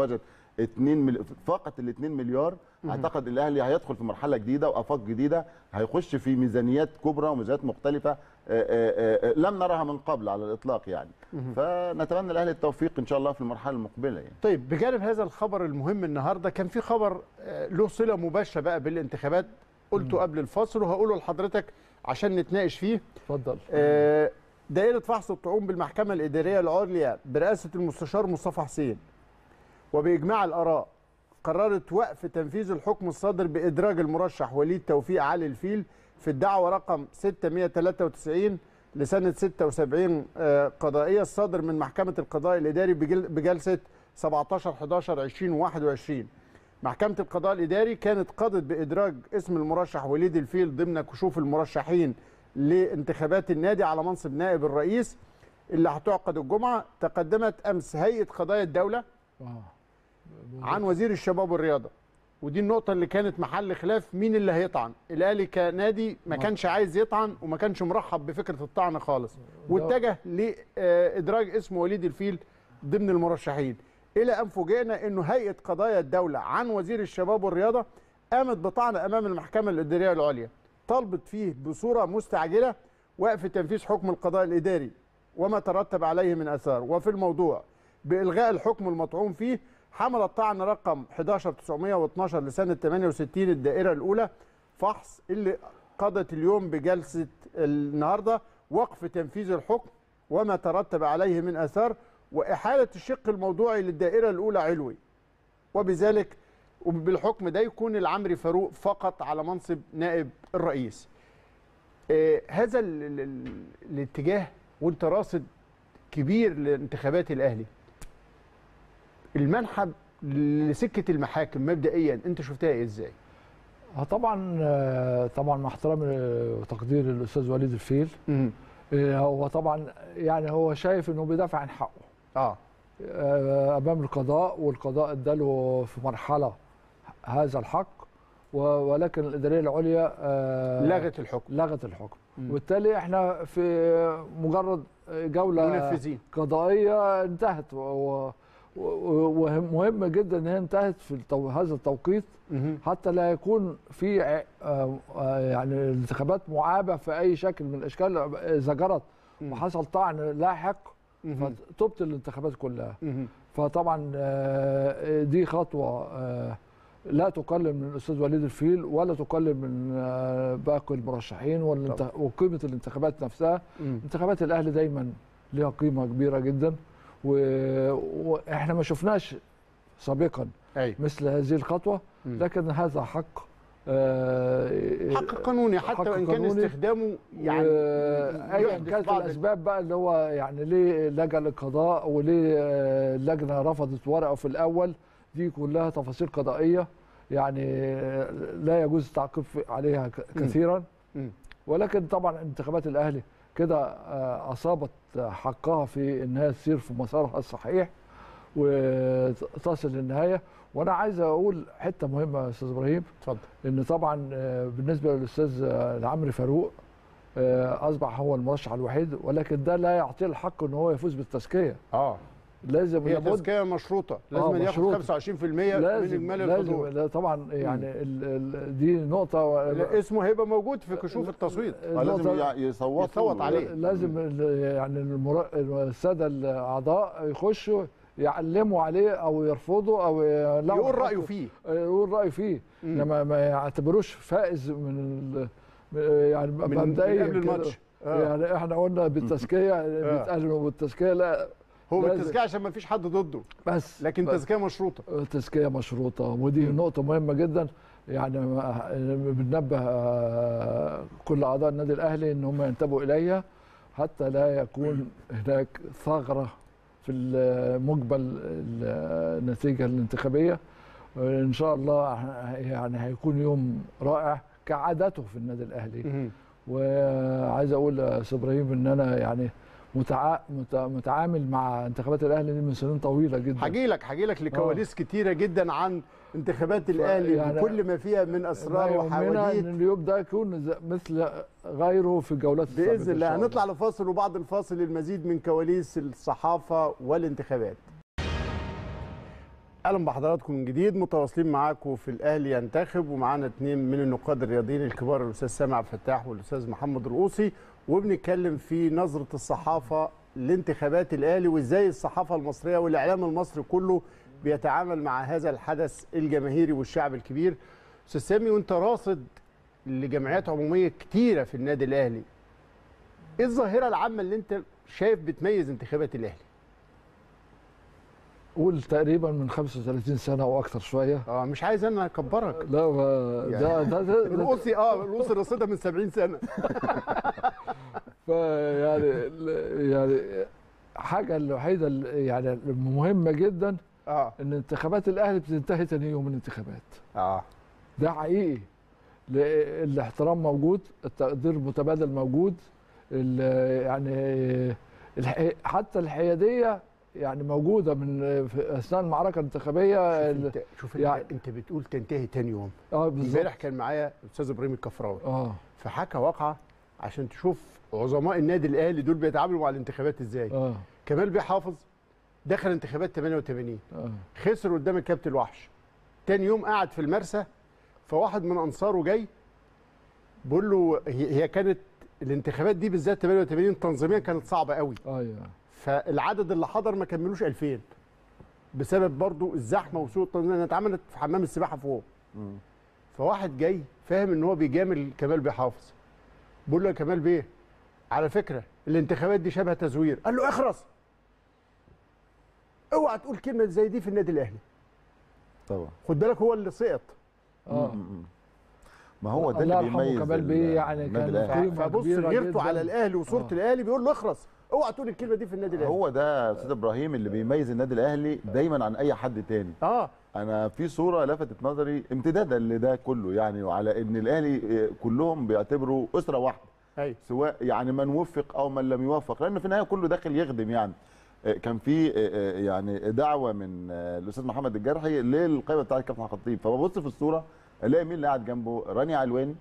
2 مل... فقط ال 2 مليار اعتقد الاهلي هيدخل في مرحله جديده وافاق جديده هيخش في ميزانيات كبرى وميزانيات مختلفه آه، آه، آه، لم نرها من قبل على الاطلاق يعني فنتمنى الاهلي التوفيق ان شاء الله في المرحله المقبله يعني طيب بجانب هذا الخبر المهم النهارده كان في خبر آه، له صله مباشره بقى بالانتخابات قلته قبل الفاصل وهقوله لحضرتك عشان نتناقش فيه اتفضل آه، دائرة فحص الطعون بالمحكمة الإدارية العليا برئاسة المستشار مصطفى حسين وبإجماع الآراء قررت وقف تنفيذ الحكم الصادر بإدراج المرشح وليد توفيق علي الفيل في الدعوة رقم 693 لسنة 76 آه، قضائية الصادر من محكمة القضاء الإداري بجل- بجلسة 17 11 2021 محكمة القضاء الإداري كانت قضت بإدراج اسم المرشح وليد الفيل ضمن كشوف المرشحين لانتخابات النادي على منصب نائب الرئيس اللي هتعقد الجمعة تقدمت أمس هيئة قضايا الدولة آه. عن وزير الشباب والرياضة ودي النقطة اللي كانت محل خلاف مين اللي هيطعن الأهلي كنادي ما كانش عايز يطعن وما كانش مرحب بفكرة الطعن خالص واتجه لإدراج اسم وليد الفيل ضمن المرشحين إلى أن فوجئنا أنه هيئة قضايا الدولة عن وزير الشباب والرياضة قامت بطعن أمام المحكمة الإدارية العليا طلبت فيه بصورة مستعجلة وقف تنفيذ حكم القضاء الإداري وما ترتب عليه من أثار وفي الموضوع بإلغاء الحكم المطعون فيه حمل الطعن رقم 11912 لسنة 68 الدائرة الأولى فحص اللي قضت اليوم بجلسة النهاردة وقف تنفيذ الحكم وما ترتب عليه من أثار وإحالة الشق الموضوعي للدائرة الأولى علوي وبذلك وبالحكم ده يكون العمري فاروق فقط على منصب نائب الرئيس آه، هذا ال- ال- ال- الاتجاه وانت راصد كبير لانتخابات الاهلي المنحب لسكه المحاكم مبدئيا انت شفتها إيه ازاي آه طبعا آه، طبعا مع احترامي وتقدير الاستاذ وليد الفيل آه، هو طبعا يعني هو شايف انه بيدافع عن حقه اه آه، امام القضاء والقضاء اداله في مرحله هذا الحق و- ولكن الاداريه العليا آه، لغت الحكم لغت الحكم مم. وبالتالي احنا في مجرد جوله منفذين قضائيه انتهت و- و- و- ومهم جدا ان هي انتهت في التو... هذا التوقيت مهم. حتى لا يكون في ع- آه، آه، يعني الانتخابات معابه في اي شكل من الاشكال اذا جرت مم. وحصل طعن لاحق مهم. فتبطل الانتخابات كلها مهم. فطبعا آه، دي خطوه آه، لا تقلل من الاستاذ وليد الفيل ولا تقلل من آه، باقي المرشحين والانت- وقيمه الانتخابات نفسها مم. انتخابات الاهلي دايما ليها قيمه كبيره جدا و- واحنا ما شفناش سابقا ايوه مثل هذه الخطوه مم. لكن هذا حق آه، حق قانوني حتى حق وان كان قانوني. استخدامه يعني ايا يحدث كانت بعض الاسباب بقى اللي هو يعني ليه لجا للقضاء وليه آه، اللجنه رفضت ورقه في الاول دي كلها تفاصيل قضائيه يعني آه، لا يجوز التعقيب في- عليها ك- مم. كثيرا مم. ولكن طبعا انتخابات الاهلي كده آه، اصابت حقها في انها تسير في مسارها الصحيح وتصل للنهايه وانا عايز اقول حته مهمه يا استاذ ابراهيم اتفضل ان طبعا آه، بالنسبه للاستاذ آه، عمرو فاروق آه، اصبح هو المرشح الوحيد ولكن ده لا يعطيه الحق ان هو يفوز بالتزكيه اه لازم هي لابد تزكيه مشروطه لازم آه، ياخد مشروطة. 25% من لازم اجمالي لازم الحضور لا طبعا يعني ال ال دي نقطه لا، اسمه هيبقى موجود في كشوف التصويت آه، لازم النقطة- يع- يصوتوا يصوت عليه. لازم ال- يعني المر... الساده الاعضاء يخشوا يعلموا عليه او يرفضوا او يلاقوا يقول حق- رايه فيه يقول رايه فيه مم. لما ما يعتبروش فائز من ال... يعني من, من مبدئيا قبل كده. الماتش آه. يعني احنا قلنا بالتزكيه بيتقال انه بالتزكيه لا هو لازم. بالتزكيه عشان ما فيش حد ضده بس لكن بس. تزكيه مشروطه تزكيه مشروطه ودي مم. نقطه مهمه جدا يعني ما- بننبه آه، كل اعضاء النادي الاهلي ان هم ينتبهوا اليها حتى لا يكون هناك ثغره في مقبل النتيجه الانتخابيه ان شاء الله يعني هيكون يوم رائع كعادته في النادي الاهلي مهم. وعايز اقول يا استاذ ابراهيم ان انا يعني متع... مت... متعامل مع انتخابات الاهلي دي من سنين طويله جدا هاجي لك هاجي لك لكواليس كتيره جدا عن انتخابات الاهلي يعني وكل ما فيها من ما اسرار يهمنا وحواديت ان اليوم ده يكون ز- مثل غيره في الجولات السابقة باذن إن الله شاء هنطلع لفاصل وبعد الفاصل المزيد من كواليس الصحافه والانتخابات اهلا بحضراتكم من جديد متواصلين معاكم في الاهلي ينتخب ومعانا اثنين من النقاد الرياضيين الكبار الاستاذ سامع عبد الفتاح والاستاذ محمد القوسي وبنتكلم في نظره الصحافه لانتخابات الاهلي وازاي الصحافه المصريه والاعلام المصري كله بيتعامل مع هذا الحدث الجماهيري والشعب الكبير استاذ سامي وانت راصد لجمعيات عموميه كتيره في النادي الاهلي ايه الظاهره العامه اللي انت شايف بتميز انتخابات الاهلي قول تقريبا من 35 سنه او اكثر شويه اه مش عايز انا اكبرك لا ما- ده ده, ده, ده القصي اه القصي رصيدها من 70 سنه فيعني يعني حاجه الوحيده اللي- يعني المهمه جدا اه ان انتخابات الاهلي بتنتهي تاني يوم الانتخابات اه ده حقيقي ل- الاحترام موجود التقدير المتبادل موجود ال- يعني الح- حتى الحياديه يعني موجوده من في اثناء المعركه الانتخابيه ال- انت شوف يعني- انت, انت بتقول تنتهي تاني يوم اه بالظبط امبارح كان معايا الاستاذ ابراهيم الكفراوي اه فحكى واقعه عشان تشوف عظماء النادي الاهلي دول بيتعاملوا مع الانتخابات ازاي اه كمال بيه حافظ دخل انتخابات 88 اه خسر قدام الكابتن الوحش تاني يوم قعد في المرسى فواحد من انصاره جاي بيقول له هي هي كانت الانتخابات دي بالذات 88 تنظيميا كانت صعبه قوي ايوه فالعدد اللي حضر ما كملوش 2000 بسبب برضو الزحمه وسوء التنظيم لانها اتعملت في حمام السباحه فوق مم. فواحد جاي فاهم ان هو بيجامل كمال بيه حافظ بيقول له يا كمال بيه على فكره الانتخابات دي شبه تزوير قال له اخرس اوعى تقول كلمه زي دي في النادي الاهلي طبعا خد بالك هو اللي سقط اه مم. ما هو ده الله اللي يرحمه بيميز كمال ال- بيه يعني النادي كان الأهلي. قيمة فبص كبيرة غيرته جداً. على الاهلي وصوره آه. الاهلي بيقول له اخرس اوعى تقول الكلمه دي في النادي الاهلي هو ده يا استاذ ابراهيم اللي بيميز النادي الاهلي دايما عن اي حد تاني اه انا في صوره لفتت نظري امتدادا لده كله يعني وعلى ان الاهلي كلهم بيعتبروا اسره واحده ايوه سواء يعني من وفق او من لم يوفق لان في النهايه كله داخل يخدم يعني آه، كان في آه، آه، يعني دعوه من آه، الاستاذ محمد الجرحي للقائمه بتاعت الكابتن خطيب فببص في الصوره الاقي مين اللي قاعد جنبه رانيا علواني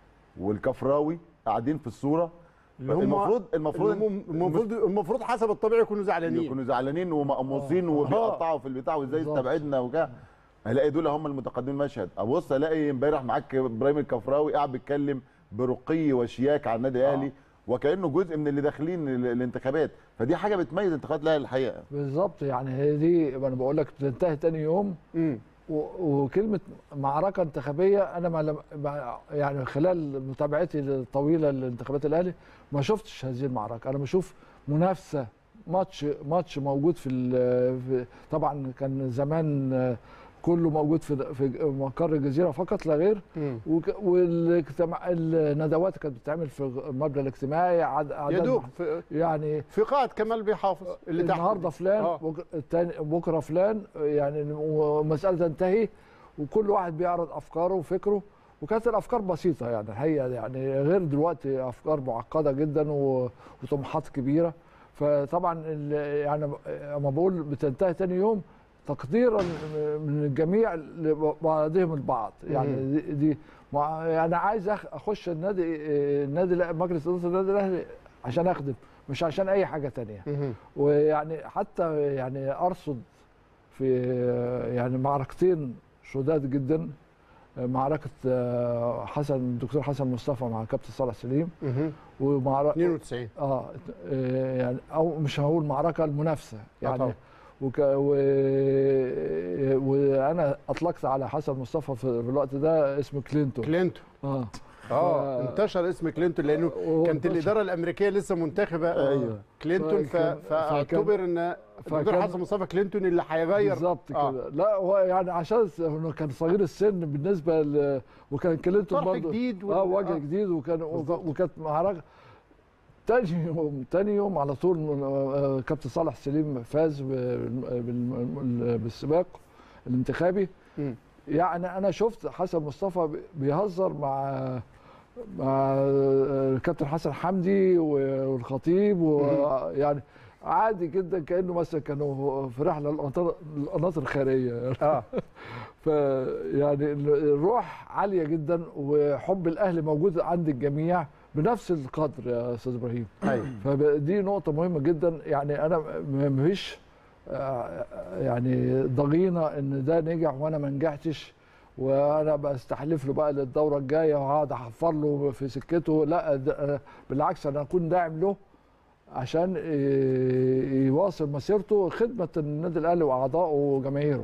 والكفراوي قاعدين في الصوره اللي هم المفروض المفروض المفروض المفروض المفروض حسب الطبيعي يكونوا زعلانين يكونوا زعلانين ومقموصين آه. وبيقطعوا في البتاع وازاي بالظبط. استبعدنا وكده الاقي دول هم المتقدمين المشهد ابص الاقي امبارح معاك ابراهيم الكفراوي قاعد بيتكلم برقي وشياكه على النادي الاهلي وكانه جزء من اللي داخلين ال- الانتخابات فدي حاجه بتميز انتخابات الاهلي الحقيقه بالظبط يعني هي دي انا بقول لك بتنتهي تاني يوم امم و- وكلمه معركه انتخابيه انا ما لم ما- يعني خلال متابعتي الطويله لانتخابات الاهلي ما شفتش هذه المعركه انا بشوف منافسه ماتش ماتش موجود في, ال- في طبعا كان زمان آه، كله موجود في في مقر الجزيره فقط لا غير امم وك- والاجتماع الندوات كانت بتتعمل في المبنى الاجتماعي عد- يا عدد دوب في, يعني في قاعه كمال بيه حافظ اللي تحت النهارده دي. فلان آه. بك- التاني بكره فلان يعني ومساله تنتهي وكل واحد بيعرض افكاره وفكره وكانت الافكار بسيطه يعني الحقيقه يعني غير دلوقتي افكار معقده جدا و- وطموحات كبيره فطبعا ال- يعني لما بقول بتنتهي تاني يوم تقديرا من الجميع لبعضهم البعض يعني مم. دي, دي مع- يعني عايز أخ- اخش النادي النادي الأ- مجلس اداره النادي الاهلي عشان اخدم مش عشان اي حاجه تانية مهم. ويعني حتى يعني ارصد في يعني معركتين شداد جدا معركه حسن الدكتور حسن مصطفى مع كابتن صالح سليم مهم. ومعركه 92 اه يعني او مش هقول معركه المنافسه طبعا. يعني وك و... وانا اطلقت على حسن مصطفى في الوقت ده اسم كلينتون كلينتون اه اه ف- انتشر اسم كلينتون لانه و- كانت وانتشر. الاداره الامريكيه لسه منتخبه أيوة. كلينتون ف- فكان- فاعتبر ان الدكتور فكان- حسن مصطفى كلينتون اللي هيغير بالظبط آه. كده لا هو يعني عشان س- انه كان صغير السن بالنسبه ل... وكان كلينتون طرح برضه جديد اه وال- وجه آه. جديد وكان بالظبط. وكانت معركه تاني يوم تاني يوم على طول من- آه، كابتن صالح سليم فاز بال- بال- بالسباق الانتخابي مم. يعني انا شفت حسن مصطفى بي- بيهزر مع مع الكابتن حسن حمدي والخطيب ويعني عادي جدا كانه مثلا كانوا في رحله للقناطر القناطر الخيريه يعني اه فيعني الروح عاليه جدا وحب الاهلي موجود عند الجميع بنفس القدر يا استاذ ابراهيم ايوه فدي نقطه مهمه جدا يعني انا ما فيش آه، يعني ضغينه ان ده نجح وانا ما نجحتش وانا بستحلف له بقى للدوره الجايه وهقعد احفر له في سكته لا ده- بالعكس انا اكون داعم له عشان ي- يواصل مسيرته خدمه النادي الاهلي واعضائه وجماهيره.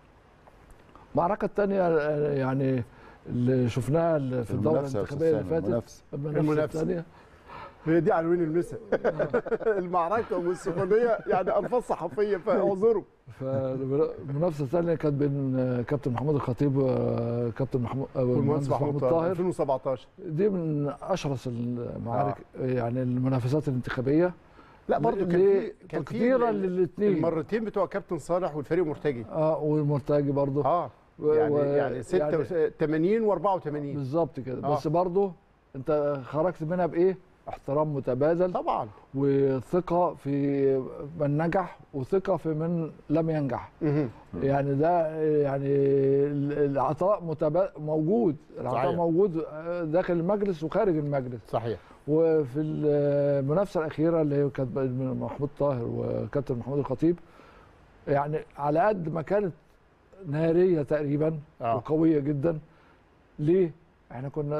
المعركه الثانيه يعني اللي شفناها في الدوره المنافسة يا أستاذ الانتخابيه اللي سامي، فاتت المنافسة. المنافسه المنافسة. الثانيه هي دي عنوان المسا المعركه والسخونيه يعني الفاظ صحفيه فاعذروا فالمنافسه الثانيه كانت بين كابتن محمود الخطيب وكابتن محمود والمهندس محمود طاهر 2017 دي من اشرس المعارك يعني المنافسات الانتخابيه لا برضه كان ليه؟ في كان في تقديرا ال- للاثنين المرتين بتوع كابتن صالح والفريق مرتجي اه والمرتجي برضه اه و- يعني و- يعني 86 و84 بالظبط كده آه. بس برضه انت خرجت منها بايه؟ احترام متبادل طبعا وثقه في من نجح وثقه في من لم ينجح مهم. يعني ده يعني ال- العطاء متبا... موجود العطاء صحيح. موجود داخل المجلس وخارج المجلس صحيح وفي المنافسه الاخيره اللي هي كانت بين محمود طاهر وكابتن محمود الخطيب يعني على قد ما كانت ناريه تقريبا آه. وقويه جدا ليه؟ احنا كنا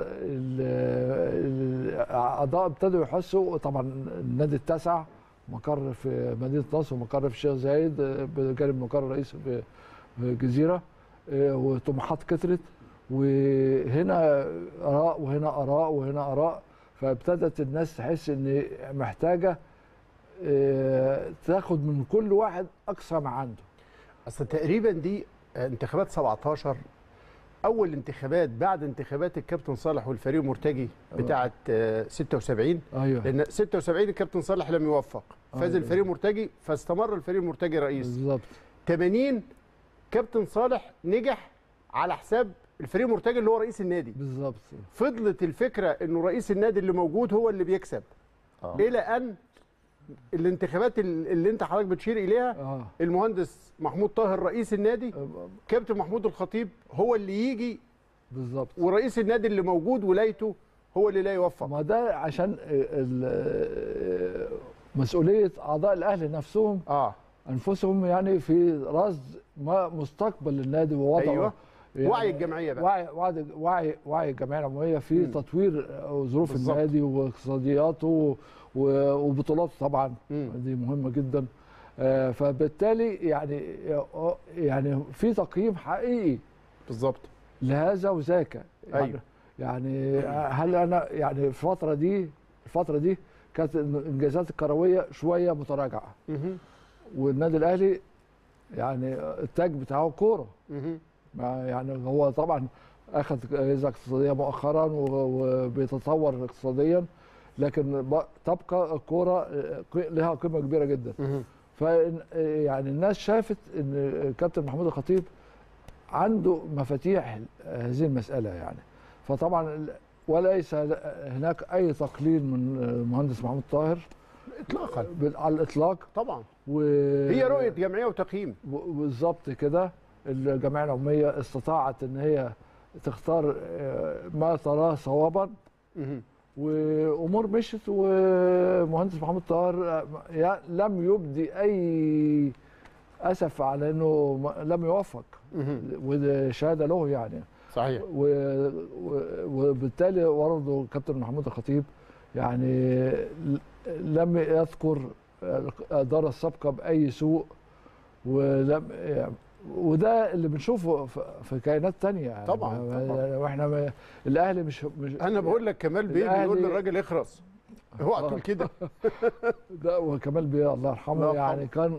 ال- الاعضاء ابتدوا يحسوا طبعا النادي التاسع مقر في مدينه نصر ومقر في الشيخ زايد آه، بجانب مقر الرئيس في في الجزيره آه، وطموحات كترت وهنا اراء وهنا اراء وهنا اراء فابتدت الناس تحس ان محتاجه آه، تاخد من كل واحد اقصى ما عنده اصل تقريبا دي انتخابات 17 اول انتخابات بعد انتخابات الكابتن صالح والفريق مرتجي بتاعه آه، 76 ايوه لان 76 الكابتن صالح لم يوفق فاز أيوة. الفريق مرتجي فاستمر الفريق مرتجي رئيس بالظبط 80 كابتن صالح نجح على حساب الفريق مرتجي اللي هو رئيس النادي بالظبط فضلت الفكره انه رئيس النادي اللي موجود هو اللي بيكسب آه. الى ان الانتخابات ال- اللي انت حضرتك بتشير اليها اه المهندس محمود طاهر رئيس النادي كابتن محمود الخطيب هو اللي يجي بالظبط ورئيس النادي اللي موجود ولايته هو اللي لا يوفق ما ده عشان ال- مسؤوليه اعضاء الاهلي نفسهم اه انفسهم يعني في رصد ما مستقبل النادي ووضعه أيوة. يعني وعي الجمعيه بقى وعي وعي وعي, وعي الجمعيه العموميه في مم. تطوير ظروف بالظبط. النادي واقتصادياته و- وبطولاته طبعا مم. دي مهمه جدا آه، فبالتالي يعني يعني في تقييم حقيقي بالظبط لهذا وذاك يعني أيوة. يعني هل انا يعني الفتره دي الفتره دي كانت الانجازات الكرويه شويه متراجعه مهم. والنادي الاهلي يعني التاج بتاعه كوره مهم. ما يعني هو طبعا اخذ جائزه اقتصاديه مؤخرا و- وبيتطور اقتصاديا لكن ب- تبقى الكوره ق- لها قيمه كبيره جدا مهم. ف يعني الناس شافت ان كابتن محمود الخطيب عنده مفاتيح هذه المساله يعني فطبعا ال- وليس هناك اي تقليل من المهندس محمود طاهر اطلاقا بال- على الاطلاق طبعا و هي رؤيه جمعيه وتقييم و- بالظبط كده الجمعيه العموميه استطاعت ان هي تختار آه، ما تراه صوابا مهم. وامور مشت ومهندس محمود طاهر آه، يا- لم يبدي اي اسف على انه ما- لم يوفق مهم. وده شهاده له يعني صحيح و- و- وبالتالي برضه كابتن محمود الخطيب يعني ل- لم يذكر الاداره السابقه باي سوء ولم يعني وده اللي بنشوفه في- في كيانات تانية يعني طبعاً، ما- طبعاً. واحنا ما- الاهلي مش, مش انا بقول لك كمال بيه بيقول الأهلي- للراجل اخرس اوعى آه. تقول كده ده وكمال بيه الله يرحمه الله يرحمه. يعني كان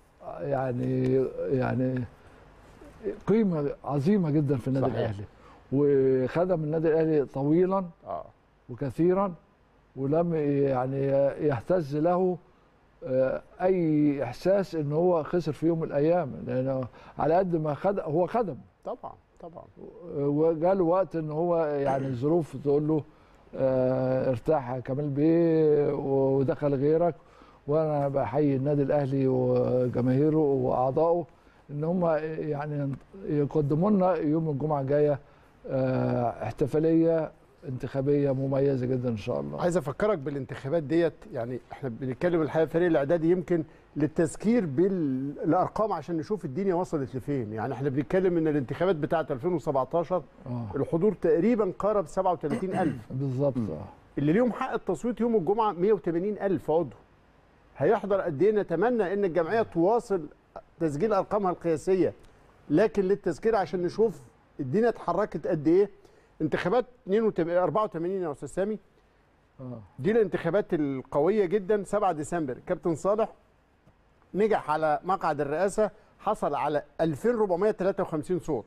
يعني يعني قيمه عظيمه جدا في النادي صحيح. الاهلي وخدم النادي الاهلي طويلا اه وكثيرا ولم يعني يهتز له آه، اي احساس ان هو خسر في يوم من الايام لانه على قد ما خد هو خدم طبعا طبعا وجاله وقت ان هو يعني الظروف تقول له آه، ارتاح يا كمال بيه ودخل غيرك وانا بحيي النادي الاهلي وجماهيره واعضائه ان هم يعني يقدموا لنا يوم الجمعه الجايه آه، احتفاليه انتخابيه مميزه جدا ان شاء الله عايز افكرك بالانتخابات ديت يعني احنا بنتكلم الحقيقه فريق الاعدادي يمكن للتذكير بالارقام عشان نشوف الدنيا وصلت لفين يعني احنا بنتكلم ان الانتخابات بتاعه 2017 اه الحضور تقريبا قارب 37000 بالظبط اه اللي ليهم حق التصويت يوم الجمعه 180000 عضو هيحضر قد ايه نتمنى ان الجمعيه تواصل تسجيل ارقامها القياسيه لكن للتذكير عشان نشوف الدنيا اتحركت قد ايه انتخابات 82 84 يا استاذ سامي اه دي الانتخابات القويه جدا 7 ديسمبر كابتن صالح نجح على مقعد الرئاسه حصل على 2453 صوت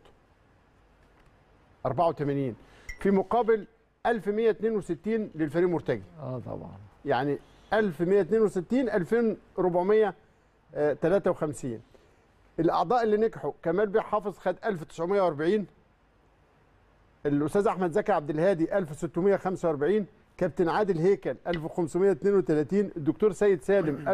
84 في مقابل 1162 للفريق مرتجي اه طبعا يعني 1162 2453 الاعضاء اللي نجحوا كمال بيه حافظ خد 1940 الاستاذ احمد زكي عبد الهادي 1645 كابتن عادل هيكل 1532 الدكتور سيد سالم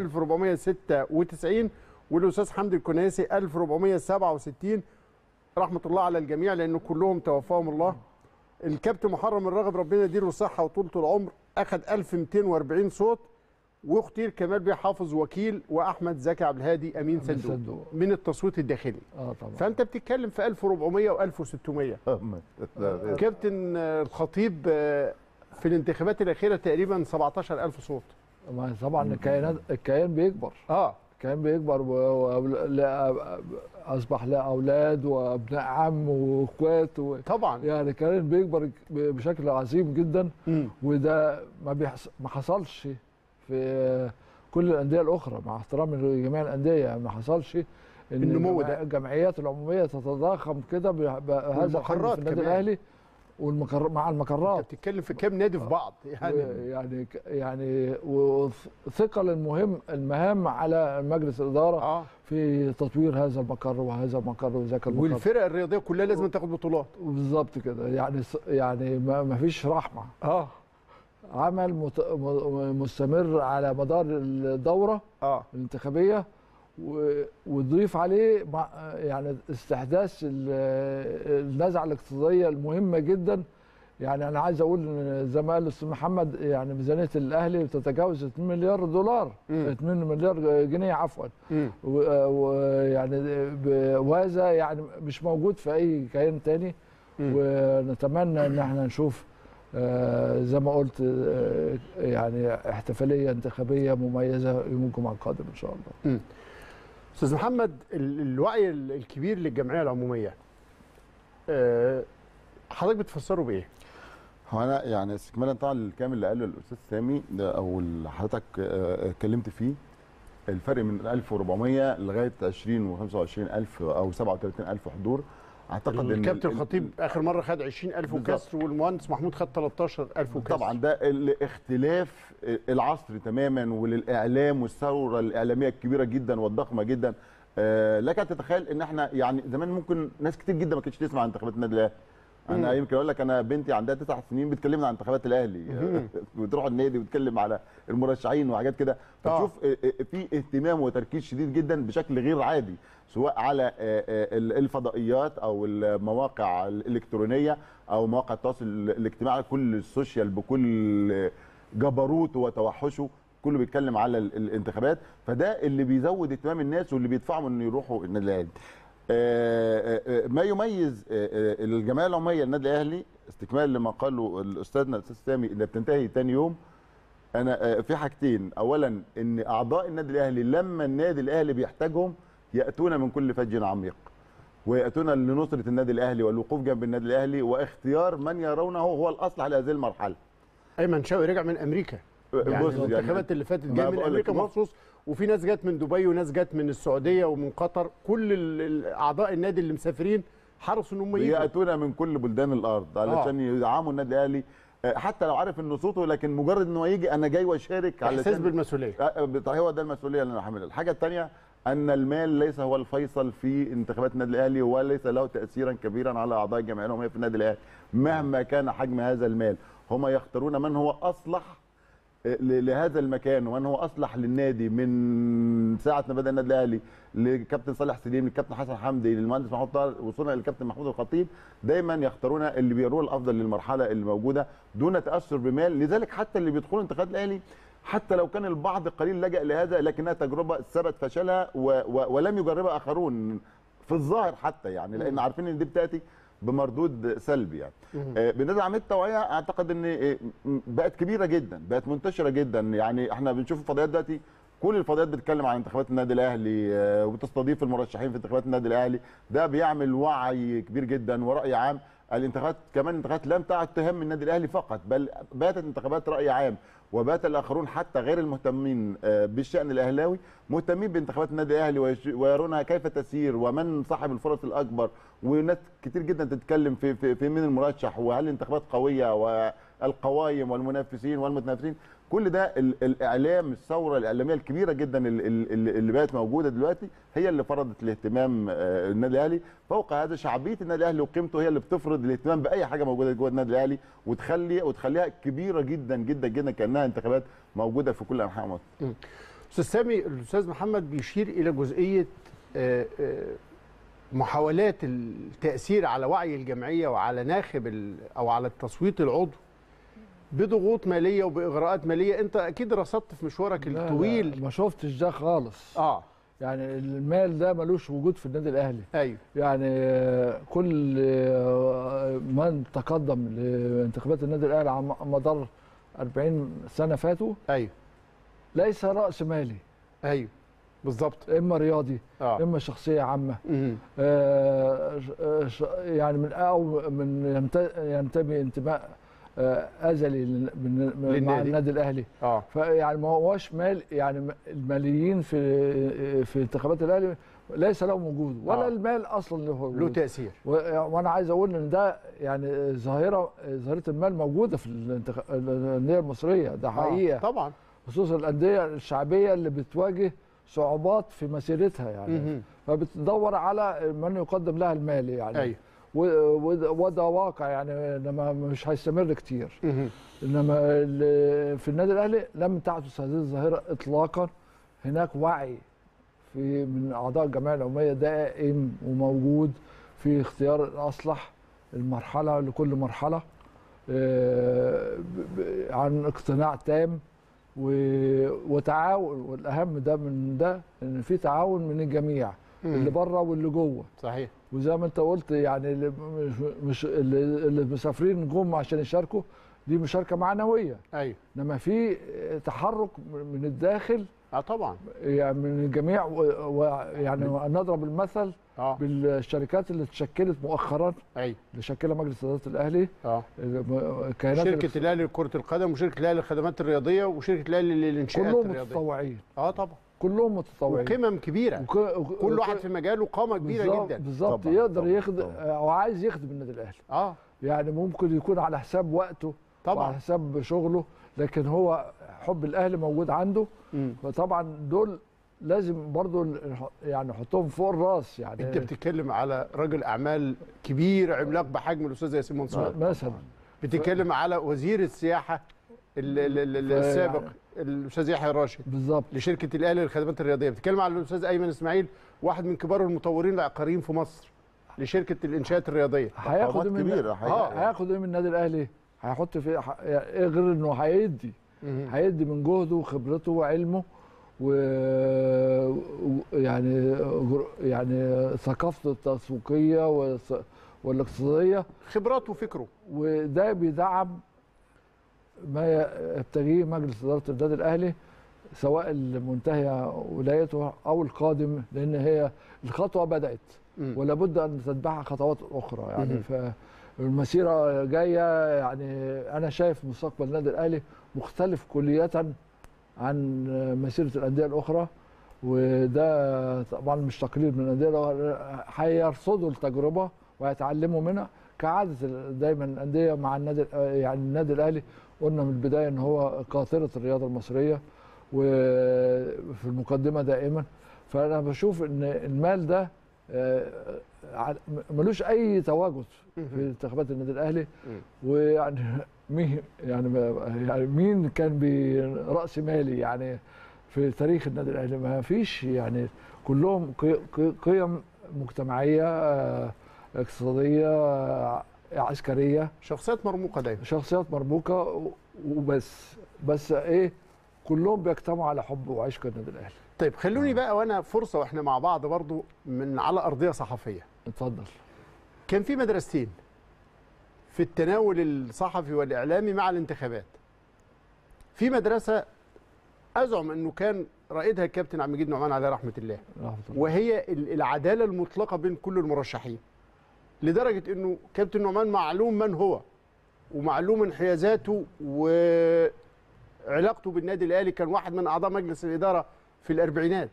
1496 والاستاذ حمدي الكنيسي 1467 رحمه الله على الجميع لان كلهم توفاهم الله الكابتن محرم الراغب ربنا يديله الصحه وطولة العمر اخذ 1240 صوت واختير كمال بيه حافظ وكيل واحمد زكي عبد الهادي امين أمين صندوق صندوق. من التصويت الداخلي اه طبعا فانت بتتكلم في 1400 و1600 كابتن آه، الخطيب آه، في الانتخابات الاخيره تقريبا 17000 صوت ما طبعا الكيانات الكيان بيكبر اه الكيان بيكبر و- وأول- لا- اصبح له اولاد وابناء عم واخوات و... طبعا يعني الكيان بيكبر بشكل عظيم جدا مم. وده ما بيحص... ما حصلش في كل الانديه الاخرى مع احترامي لجميع الانديه يعني ما حصلش ان النمو الجمع- ده. الجمعيات العموميه تتضخم كده ب- بهذا الحجم والمقرات في النادي كمان. الاهلي والمقر... مع انت المقرات بتتكلم في كام نادي في بعض يعني يعني يعني وثقل المهم المهام على مجلس الاداره اه في تطوير هذا المقر وهذا المقر وذاك المقر والفرق الرياضيه كلها لازم تاخد بطولات بالظبط كده يعني س- يعني ما ما فيش رحمه اه عمل مت... م- مستمر على مدار الدوره اه الانتخابيه و- وضيف عليه مع يعني استحداث ال- النزعه الاقتصاديه المهمه جدا يعني انا عايز اقول إن زي ما قال الاستاذ محمد يعني ميزانيه الاهلي بتتجاوز 2 مليار دولار مم. 2 مليار جنيه عفوا مم. و- ويعني ب- وهذا يعني مش موجود في اي كيان تاني مم. ونتمنى ان احنا نشوف آه، زي ما قلت آه، يعني احتفاليه انتخابيه مميزه يوم الجمعه القادم ان شاء الله استاذ محمد ال- الوعي ال- الكبير للجمعيه العموميه آه، حضرتك بتفسره بايه؟ هو انا يعني استكمالا طبعا للكلام اللي قاله الاستاذ سامي ده او اللي حضرتك آه، اتكلمت فيه الفرق من 1400 لغايه 20 و25000 او 37000 حضور اعتقد ان الكابتن ال- الخطيب اخر مره خد 20000 بالظبط. وكسر والمهندس محمود خد 13000 وكسر طبعا ده الاختلاف العصر تماما وللاعلام والثوره الاعلاميه الكبيره جدا والضخمه جدا آه، لك ان تتخيل ان احنا يعني زمان ممكن ناس كتير جدا ما كانتش تسمع عن انتخابات النادي الاهلي انا مم. يمكن اقول لك انا بنتي عندها تسع سنين بتكلمنا عن انتخابات الاهلي بتروح النادي وتتكلم على المرشحين وحاجات كده فتشوف آه، آه، في اهتمام وتركيز شديد جدا بشكل غير عادي سواء على آه، آه، الفضائيات او المواقع الالكترونيه او مواقع التواصل الاجتماعي كل السوشيال بكل جبروته وتوحشه كله بيتكلم على ال- الانتخابات فده اللي بيزود اهتمام الناس واللي بيدفعهم انه يروحوا النادي الاهلي آه، آه، آه، ما يميز آه، آه، الجمعيه العموميه للنادي الاهلي استكمال لما قاله الاستاذنا الاستاذ سامي اللي بتنتهي تاني يوم انا آه، في حاجتين اولا ان اعضاء النادي الاهلي لما النادي الاهلي بيحتاجهم ياتون من كل فج عميق وياتون لنصره النادي الاهلي والوقوف جنب النادي الاهلي واختيار من يرونه هو الاصلح لهذه المرحله ايمن شوقي رجع من امريكا يعني بص الانتخابات اللي فاتت ما جاي من بقولك امريكا بص. مخصوص وفي ناس جت من دبي وناس جت من السعوديه ومن قطر كل ال- ال- اعضاء النادي اللي مسافرين حرصوا ان هم يجوا ياتون من كل بلدان الارض علشان يدعموا النادي الاهلي آه، حتى لو عارف ان صوته لكن مجرد انه يجي انا جاي واشارك احساس علشان بالمسؤوليه آه، بتاع- هو ده المسؤوليه اللي انا حاملها الحاجه الثانيه ان المال ليس هو الفيصل في انتخابات النادي الاهلي وليس له تاثيرا كبيرا على اعضاء الجمعيه العموميه في النادي الاهلي مهما كان حجم هذا المال هم يختارون من هو اصلح ل- لهذا المكان ومن هو اصلح للنادي من ساعه ما بدا النادي الاهلي لكابتن صالح سليم للكابتن حسن حمدي للمهندس محمود طاهر وصلنا للكابتن محمود الخطيب دايما يختارون اللي بيروه الافضل للمرحله اللي موجوده دون تاثر بمال لذلك حتى اللي بيدخلوا انتخابات الاهلي حتى لو كان البعض قليل لجأ لهذا لكنها تجربه ثبت فشلها و و ولم يجربها اخرون في الظاهر حتى يعني لان عارفين ان دي بتاتي بمردود سلبي يعني آه، بالنسبه لعمليه التوعيه اعتقد ان آه، م- بقت كبيره جدا بقت منتشره جدا يعني احنا بنشوف الفضائيات دلوقتي كل الفضائيات بتتكلم عن انتخابات النادي الاهلي آه، وبتستضيف المرشحين في انتخابات النادي الاهلي ده بيعمل وعي كبير جدا وراي عام الانتخابات كمان انتخابات لم تعد تهم النادي الاهلي فقط بل باتت انتخابات راي عام وبات الاخرون حتى غير المهتمين آه، بالشان الاهلاوي مهتمين بانتخابات النادي الاهلي ويش- ويرونها كيف تسير ومن صاحب الفرص الاكبر وناس كتير جدا تتكلم في في, في مين المرشح وهل الانتخابات قويه والقوائم والمنافسين والمتنافسين كل ده ال- الاعلام الثوره الاعلاميه الكبيره جدا ال- ال- اللي اللي بقت موجوده دلوقتي هي اللي فرضت الاهتمام آه، النادي الاهلي فوق هذا شعبيه النادي الاهلي وقيمته هي اللي بتفرض الاهتمام باي حاجه موجوده جوه النادي الاهلي وتخلي وتخليها كبيره جدا جدا جدا كانها انتخابات موجوده في كل انحاء مصر استاذ سامي الاستاذ محمد بيشير الى جزئيه آه، آه، محاولات التاثير على وعي الجمعيه وعلى ناخب ال- او على التصويت العضو بضغوط ماليه وباغراءات ماليه انت اكيد رصدت في مشوارك لا، الطويل لا ما شفتش ده خالص اه يعني المال ده ملوش وجود في النادي الاهلي ايوه يعني آه، كل آه، من تقدم لانتخابات النادي الاهلي على مدار 40 سنه فاتوا ايوه ليس راس مالي ايوه بالظبط اما رياضي اه اما شخصيه عامه مهم. آه، ش- آه، ش- يعني من او من ينت- ينتمي انتماء آه، ازلي لل- من- مع للنادي. النادي الاهلي اه فيعني ما هوش مال يعني م- الماليين في في انتخابات الاهلي ليس لهم وجود ولا آه. المال اصلا له له وجود تاثير و- وانا عايز اقول ان ده يعني ظاهره ظاهره المال موجوده في الانتخ- الانديه المصريه ده حقيقه آه. طبعا خصوصا الانديه الشعبيه اللي بتواجه صعوبات في مسيرتها يعني مهم. فبتدور على من يقدم لها المال يعني ايوه و- وده وده واقع يعني انما مش هيستمر كتير مهم. انما ال- في النادي الاهلي لم تحدث هذه الظاهره اطلاقا هناك وعي في من اعضاء الجمعيه العموميه دائم وموجود في اختيار الاصلح المرحله لكل مرحله آه، ب- ب- عن اقتناع تام و- وتعاون والاهم ده من ده ان في تعاون من الجميع اللي بره واللي جوه صحيح وزي ما انت قلت يعني اللي مش, مش اللي اللي مسافرين جم عشان يشاركوا دي مشاركه معنويه ايوه انما في تحرك من الداخل اه طبعا يعني من الجميع ويعني نضرب المثل اه بالشركات اللي اتشكلت مؤخرا ايوه اللي شكلها مجلس اداره الاهلي اه كيانات شركه الاهلي لكره القدم وشركه الاهلي للخدمات الرياضيه وشركه الاهلي للانشاءات كلهم الرياضيه متطوعين اه طبعا كلهم متطوعين وقمم كبيره وك- وك- كل واحد في مجاله قامه كبيره بالظبط- جدا بالظبط طبعاً، يقدر طبعاً، يخدم طبعاً. او عايز يخدم النادي الاهلي اه يعني ممكن يكون على حساب وقته وعلى طبعا حساب شغله لكن هو حب الاهلي موجود عنده مم. فطبعا دول لازم برضو ال- يعني نحطهم فوق الراس يعني انت بتتكلم على رجل اعمال كبير عملاق بحجم الاستاذ ياسين منصور م- مثلا بتتكلم على وزير السياحه ال- ال- ال- ال- ف- السابق الاستاذ يحيى راشد بالظبط لشركه الاهلي للخدمات الرياضيه بتتكلم على الاستاذ ايمن اسماعيل واحد من كبار المطورين العقاريين في مصر لشركه الانشاءات الرياضيه هياخد قامات إيه من كبيره آه، حقيقة. هياخد ايه من النادي الاهلي هيحط في ح- ايه غير انه هيدي هيدي من جهده وخبرته وعلمه و و- يعني يعني ثقافته التسويقيه والس- والاقتصاديه خبراته وفكره وده بيدعم ما يبتغيه مجلس اداره النادي الاهلي سواء المنتهيه ولايته او القادم لان هي الخطوه بدات مم. ولا بد ان تتبعها خطوات اخرى مهم. يعني فالمسيره جايه يعني انا شايف مستقبل النادي الاهلي مختلف كليا عن مسيره الانديه الاخرى وده طبعا مش تقليل من الانديه الأخرى، هيرصدوا التجربه ويتعلموا منها كعاده دايما الانديه مع النادي يعني النادي الاهلي قلنا من البدايه ان هو قاطره الرياضه المصريه وفي المقدمه دائما فانا بشوف ان المال ده آه، ع- ملوش اي تواجد في انتخابات النادي الاهلي ويعني مين يعني ما- يعني مين كان براس مالي يعني في تاريخ النادي الاهلي ما فيش يعني كلهم قي- قي- قيم مجتمعيه آه، اقتصاديه آه، عسكريه شخصيات مرموقه دايما شخصيات مرموقه و- وبس بس ايه كلهم بيجتمعوا على حب وعشق النادي الاهلي طيب خلوني بقى وانا فرصه واحنا مع بعض برضو من على ارضيه صحفيه اتفضل كان في مدرستين في التناول الصحفي والاعلامي مع الانتخابات في مدرسه ازعم انه كان رائدها الكابتن عبد المجيد نعمان عليه رحمه الله رحمة الله. وهي ال- العداله المطلقه بين كل المرشحين لدرجه انه كابتن نعمان معلوم من هو ومعلوم انحيازاته وعلاقته بالنادي الاهلي كان واحد من اعضاء مجلس الاداره في الاربعينات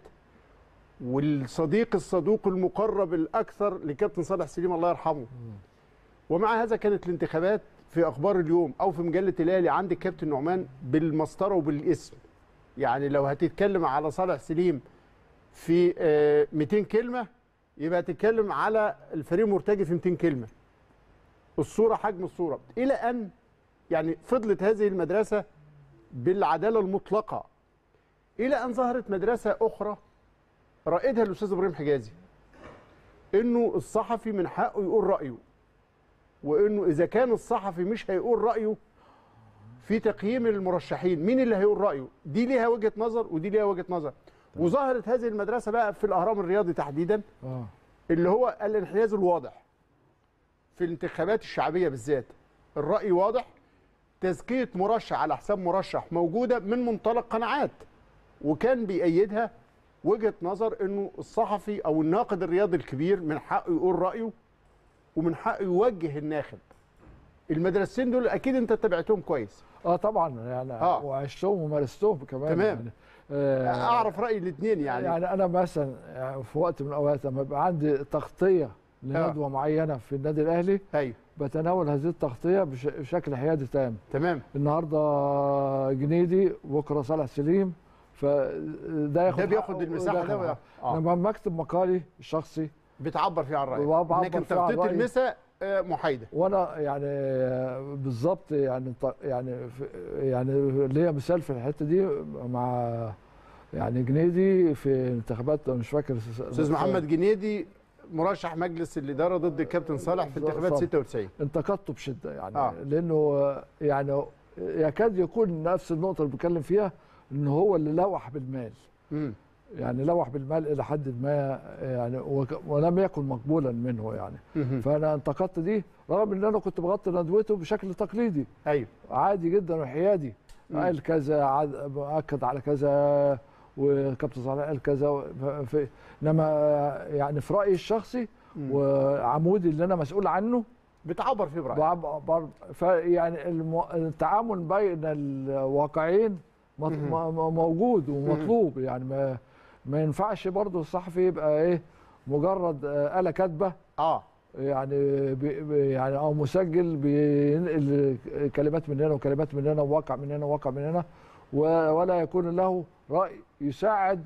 والصديق الصدوق المقرب الاكثر لكابتن صالح سليم الله يرحمه ومع هذا كانت الانتخابات في اخبار اليوم او في مجله الاهلي عند الكابتن نعمان بالمسطره وبالاسم يعني لو هتتكلم على صالح سليم في آه، 200 كلمه يبقى تتكلم على الفريق مرتجي في 200 كلمه الصوره حجم الصوره الى ان يعني فضلت هذه المدرسه بالعداله المطلقه الى ان ظهرت مدرسه اخرى رائدها الاستاذ ابراهيم حجازي انه الصحفي من حقه يقول رايه وانه اذا كان الصحفي مش هيقول رايه في تقييم المرشحين مين اللي هيقول رايه دي ليها وجهه نظر ودي ليها وجهه نظر وظهرت هذه المدرسه بقى في الاهرام الرياضي تحديدا اه اللي هو الانحياز الواضح في الانتخابات الشعبيه بالذات الراي واضح تزكيه مرشح على حساب مرشح موجوده من منطلق قناعات وكان بيأيدها وجهه نظر انه الصحفي او الناقد الرياضي الكبير من حقه يقول رايه ومن حقه يوجه الناخب المدرستين دول اكيد انت تابعتهم كويس اه طبعا يعني آه. وعشتهم ومارستهم كمان تمام. يعني آه اعرف راي الاثنين يعني, يعني انا مثلا يعني في وقت من الاوقات لما يبقى عندي تغطيه لندوه معينه في النادي الاهلي ايوه بتناول هذه التغطيه بش- بشكل حيادي تام تمام النهارده جنيدي بكره صالح سليم فده ياخد ده بياخد حقه المساحه وده ياخد ده حقه. آه. لما بكتب مقالي الشخصي بتعبر فيه عن رايك وبعبر انك انت فيه عن بتدي رأيي. المسا آه، محايده وانا يعني بالظبط يعني ط- يعني في- يعني ليا مثال في الحته دي مع يعني جنيدي في انتخابات مش فاكر استاذ محمد جنيدي مرشح مجلس الاداره ضد الكابتن صالح في انتخابات صالح. 96 انتقدته بشده يعني آه. آه. لانه يعني يكاد يكون نفس النقطه اللي بتكلم فيها ان هو اللي لوح بالمال امم يعني لوح بالمال الى حد ما يعني وك- ولم يكن مقبولا منه يعني مهم. فانا انتقدت دي رغم ان انا كنت بغطي ندوته بشكل تقليدي ايوه عادي جدا وحيادي مم. قال كذا عاد- اكد على كذا وكابتن صالح قال كذا ف- في انما يعني في رايي الشخصي مم. وعمودي اللي انا مسؤول عنه بتعبر فيه برايك بعب- بعب- فيعني الم- التعامل بين الواقعين مط- مهم. م- موجود ومطلوب يعني ما ما ينفعش برضه الصحفي يبقى ايه مجرد آه، آلة كاتبة اه يعني بي بي- يعني او مسجل بينقل كلمات من هنا وكلمات من هنا وواقع من هنا وواقع من هنا و- ولا يكون له راي يساعد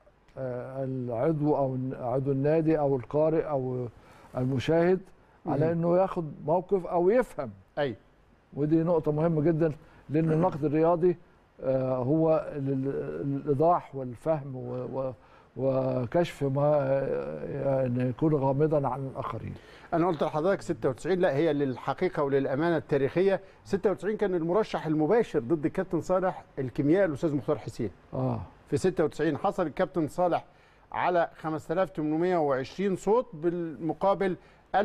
آه، العضو او الن- عضو النادي او القارئ او المشاهد على مهم. انه ياخد موقف او يفهم ايوه ودي نقطه مهمه جدا لان النقد الرياضي آه، هو لل- الايضاح والفهم و- و- وكشف ما آه، يعني يكون غامضا عن الاخرين انا قلت لحضرتك 96 لا هي للحقيقه وللامانه التاريخيه 96 كان المرشح المباشر ضد الكابتن صالح الكيميائي الاستاذ مختار حسين اه في 96 حصل الكابتن صالح على 5820 صوت بالمقابل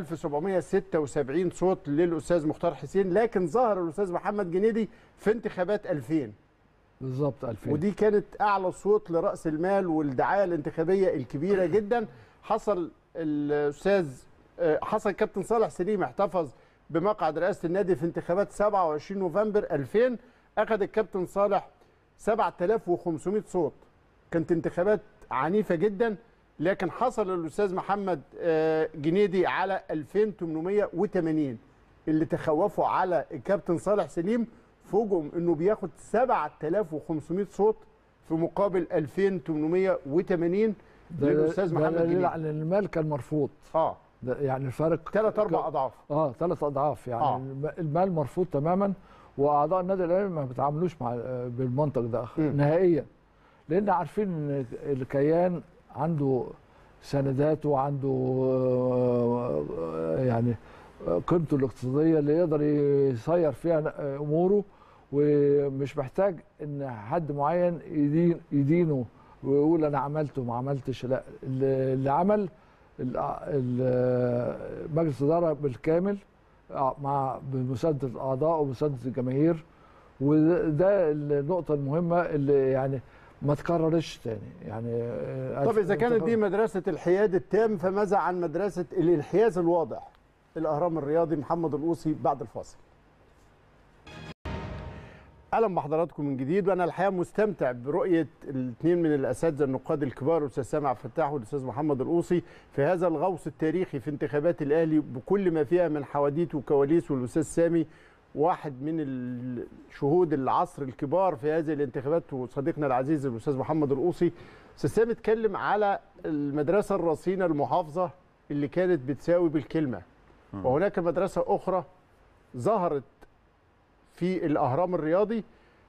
1776 صوت للاستاذ مختار حسين لكن ظهر الاستاذ محمد جنيدي في انتخابات 2000 بالظبط 2000 ودي كانت اعلى صوت لراس المال والدعايه الانتخابيه الكبيره جدا حصل الاستاذ آه، حصل كابتن صالح سليم احتفظ بمقعد رئاسه النادي في انتخابات 27 نوفمبر 2000 اخذ الكابتن صالح 7500 صوت كانت انتخابات عنيفه جدا لكن حصل الاستاذ محمد آه، جنيدي على 2880 اللي تخوفوا على الكابتن صالح سليم فوجئوا انه بياخد 7500 صوت في مقابل 2880 ده للاستاذ ده محمد دليل جنيدي على ان المال كان مرفوض اه ده يعني الفرق ثلاث اربع اضعاف اه ثلاث اضعاف يعني آه. آه. المال مرفوض تماما واعضاء النادي الاهلي ما بيتعاملوش مع آه، بالمنطق ده مم. نهائيا لان عارفين ان الكيان عنده سنداته وعنده آه، آه، يعني آه، قيمته الاقتصاديه اللي يقدر يسير فيها آه، اموره ومش محتاج ان حد معين يدين يدينه ويقول انا عملت وما عملتش لا اللي اللي عمل ال- ال- مجلس الاداره بالكامل مع بمسانده الاعضاء ومسانده الجماهير وده النقطه المهمه اللي يعني ما تكررش تاني يعني آه، طب اذا كانت دي تكرر- مدرسه الحياد التام فماذا عن مدرسه الانحياز الواضح الاهرام الرياضي محمد القوسي بعد الفاصل اهلا بحضراتكم من جديد وانا الحقيقه مستمتع برؤيه الاثنين من الاساتذه النقاد الكبار الاستاذ سامع فتاح والاستاذ محمد القوسي في هذا الغوص التاريخي في انتخابات الاهلي بكل ما فيها من حواديت وكواليس والاستاذ سامي واحد من الشهود العصر الكبار في هذه الانتخابات وصديقنا العزيز الاستاذ محمد القوسي استاذ سامي اتكلم على المدرسه الرصينه المحافظه اللي كانت بتساوي بالكلمه وهناك مدرسه اخرى ظهرت في الاهرام الرياضي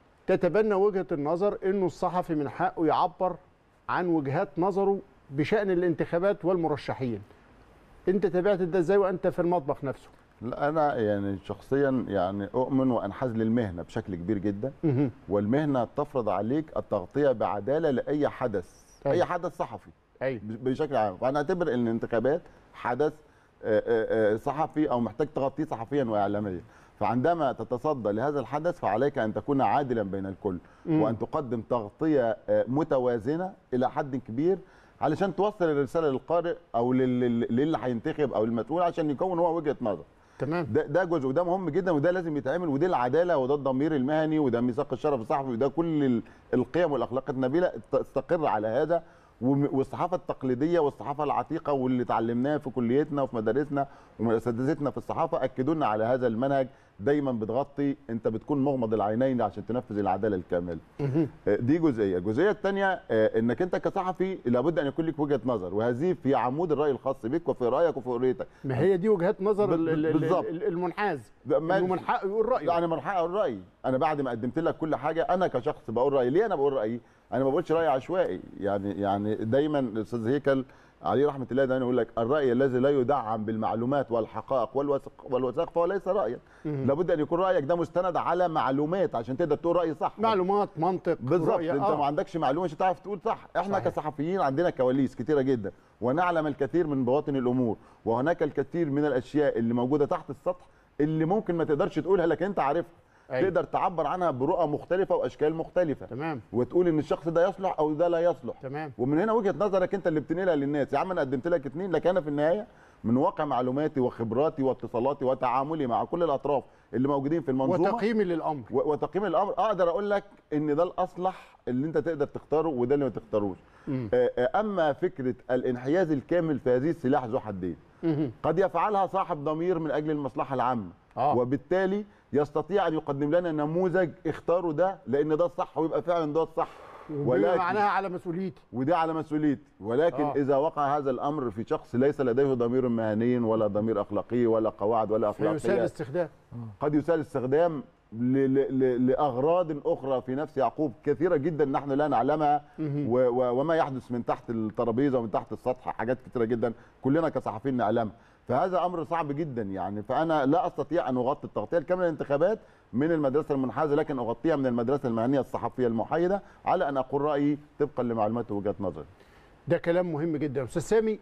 تتبنى وجهه النظر انه الصحفي من حقه يعبر عن وجهات نظره بشان الانتخابات والمرشحين انت تابعت ده ازاي وانت في المطبخ نفسه لا انا يعني شخصيا يعني اؤمن وانحاز للمهنه بشكل كبير جدا والمهنه تفرض عليك التغطيه بعداله لاي حدث أيوة. اي حدث صحفي ايوه بشكل عام وانا اعتبر ان الانتخابات حدث آه، آه، آه، صحفي او محتاج تغطيه صحفيا واعلاميا فعندما تتصدى لهذا الحدث فعليك ان تكون عادلا بين الكل مم. وان تقدم تغطيه آه، متوازنه الى حد كبير علشان توصل الرساله للقارئ او لل- لل- للي هينتخب او المسؤول عشان يكون هو وجهه نظر تمام ده ده جزء وده مهم جدا وده لازم يتعمل ودي العداله وده الضمير المهني وده ميثاق الشرف الصحفي وده كل ال- القيم والاخلاق النبيله تستقر على هذا وم- والصحافه التقليديه والصحافه العتيقه واللي اتعلمناه في كليتنا وفي مدارسنا واساتذتنا في الصحافه اكدونا على هذا المنهج دايما بتغطي انت بتكون مغمض العينين عشان تنفذ العداله الكامله آه، دي جزئيه الجزئيه الثانيه انك انت كصحفي لابد ان يكون لك وجهه نظر وهذه في عمود الراي الخاص بك وفي رايك وفي رؤيتك ما هي دي وجهات نظر بال- ال- ال- ال- بالظبط. ال- المنحاز ده ما- انه من حقه يقول رايه لا انا من حقي اقول رايي انا بعد ما قدمت لك كل حاجه انا كشخص بقول رايي ليه انا بقول رايي انا ما بقولش راي عشوائي يعني يعني دايما الاستاذ هيكل عليه رحمه الله دايما يقول لك الراي الذي لا يدعم بالمعلومات والحقائق والوثق والوثائق فهو ليس رايا لابد ان يكون رايك ده مستند على معلومات عشان تقدر تقول راي صح معلومات منطق بالظبط رؤية. انت آه. ما عندكش معلومه مش هتعرف تقول صح احنا صحيح. كصحفيين عندنا كواليس كتيره جدا ونعلم الكثير من بواطن الامور وهناك الكثير من الاشياء اللي موجوده تحت السطح اللي ممكن ما تقدرش تقولها لكن انت عارفها أيوة. تقدر تعبر عنها برؤى مختلفه واشكال مختلفه تمام وتقول ان الشخص ده يصلح او ده لا يصلح تمام ومن هنا وجهه نظرك انت اللي بتنقلها للناس يا عم انا قدمت لك اتنين لكن انا في النهايه من واقع معلوماتي وخبراتي واتصالاتي وتعاملي مع كل الاطراف اللي موجودين في المنظومه وتقييمي للامر و- وتقييم الامر اقدر اقول لك ان ده الاصلح اللي انت تقدر تختاره وده اللي ما تختاروش مم. آه، آه، اما فكره الانحياز الكامل في هذه السلاح ذو حدين مهم. قد يفعلها صاحب ضمير من اجل المصلحه العامه آه. وبالتالي يستطيع ان يقدم لنا نموذج اختاروا ده لان ده الصح ويبقى فعلا ده الصح بما معناها على مسؤوليتي وده على مسؤوليتي ولكن آه. آه. اذا وقع هذا الامر في شخص ليس لديه ضمير مهني ولا ضمير اخلاقي ولا قواعد ولا فيسال اخلاقيات استخدام قد يسال استخدام ل- ل- ل- لاغراض اخرى في نفس يعقوب كثيره جدا نحن لا نعلمها مهم. و و وما يحدث من تحت الترابيزه ومن تحت السطح حاجات كثيره جدا كلنا كصحفيين نعلمها فهذا امر صعب جدا يعني فانا لا استطيع ان اغطي التغطيه الكامله للانتخابات من المدرسه المنحازه لكن اغطيها من المدرسه المهنيه الصحفيه المحايده على ان اقول رايي طبقا لمعلومات ووجهات نظري ده كلام مهم جدا استاذ سامي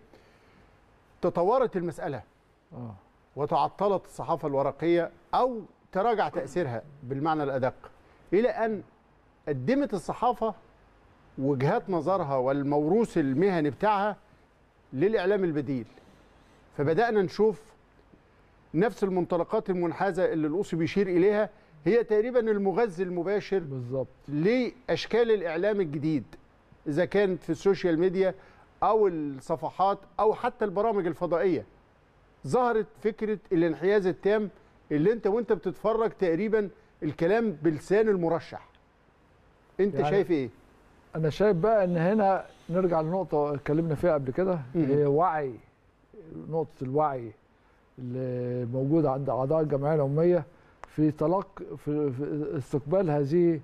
تطورت المساله آه. وتعطلت الصحافه الورقيه او تراجع تاثيرها بالمعنى الادق الى ان قدمت الصحافه وجهات نظرها والموروث المهني بتاعها للاعلام البديل فبدانا نشوف نفس المنطلقات المنحازه اللي القوسي بيشير اليها هي تقريبا المغذي المباشر بالظبط لاشكال الاعلام الجديد اذا كانت في السوشيال ميديا او الصفحات او حتى البرامج الفضائيه ظهرت فكره الانحياز التام اللي انت وانت بتتفرج تقريبا الكلام بلسان المرشح انت يعني شايف ايه انا شايف بقى ان هنا نرجع لنقطه اتكلمنا فيها قبل كده مم. هي وعي نقطه الوعي اللي موجوده عند اعضاء الجمعيه العموميه في تلقي في, في استقبال هذه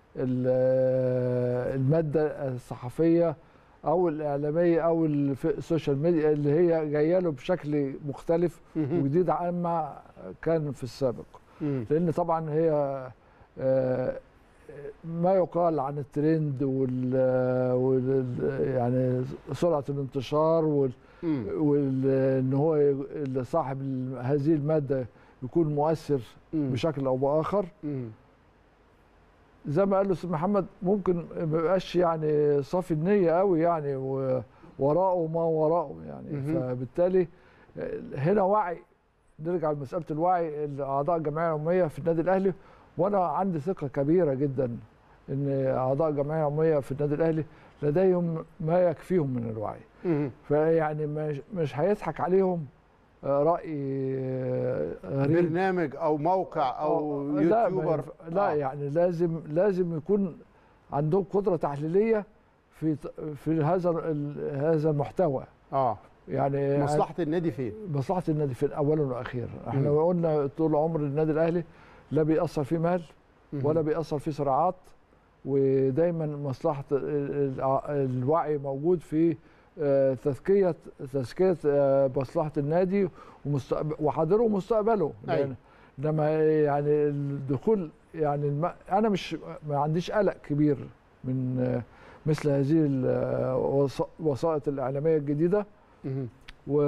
ال- الماده الصحفيه او الاعلاميه او ال- في السوشيال ميديا اللي هي جايه له بشكل مختلف مهم. وجديد عما كان في السابق مم. لان طبعا هي آه، ما يقال عن الترند وال, وال يعني سرعه الانتشار وال مم. وان هو ي- صاحب ال- هذه الماده يكون مؤثر مم. بشكل او باخر مم. زي ما قال له استاذ محمد ممكن ما يبقاش يعني صافي النيه قوي يعني و- وراءه ما وراءه يعني مهم. فبالتالي هنا وعي نرجع لمساله الوعي اعضاء الجمعيه العموميه في النادي الاهلي وانا عندي ثقه كبيره جدا ان اعضاء الجمعيه العموميه في النادي الاهلي لديهم ما يكفيهم من الوعي مم. فيعني مش مش هيضحك عليهم آه، راي آه، غريب برنامج او موقع او آه، لا ما يوتيوبر ينفع- لا آه. يعني لازم لازم يكون عندهم قدره تحليليه في في هذا ال- هذا المحتوى اه يعني مصلحه النادي فين مصلحه النادي في الاول والاخير احنا مم. قلنا طول عمر النادي الاهلي لا بيأثر فيه مال مم. ولا بيأثر فيه صراعات ودايما مصلحه ال- ال- الوعي موجود في آه، تزكيه تزكيه آه، مصلحه النادي ومستقبل وحاضره ومستقبله أيوة. لأن- انما يعني الدخول يعني الم... انا مش ما عنديش قلق كبير من آه، مثل هذه الوسائط الاعلاميه الجديده مم. و...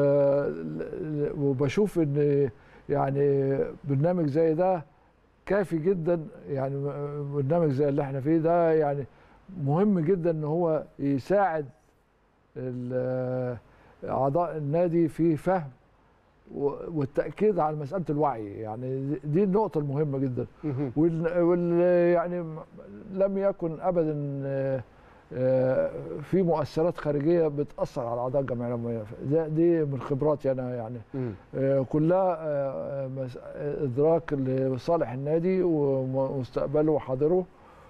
وبشوف ان يعني برنامج زي ده كافي جدا يعني برنامج زي اللي احنا فيه ده يعني مهم جدا ان هو يساعد ال- اعضاء النادي في فهم و- والتاكيد على مساله الوعي يعني دي النقطه المهمه جدا مم. وال وال يعني م- لم يكن ابدا آه، آه، في مؤثرات خارجيه بتاثر على اعضاء الجمعيه العموميه ده- دي من خبراتي انا يعني مم. آه، كلها آه، مس- ادراك لصالح النادي ومستقبله وحاضره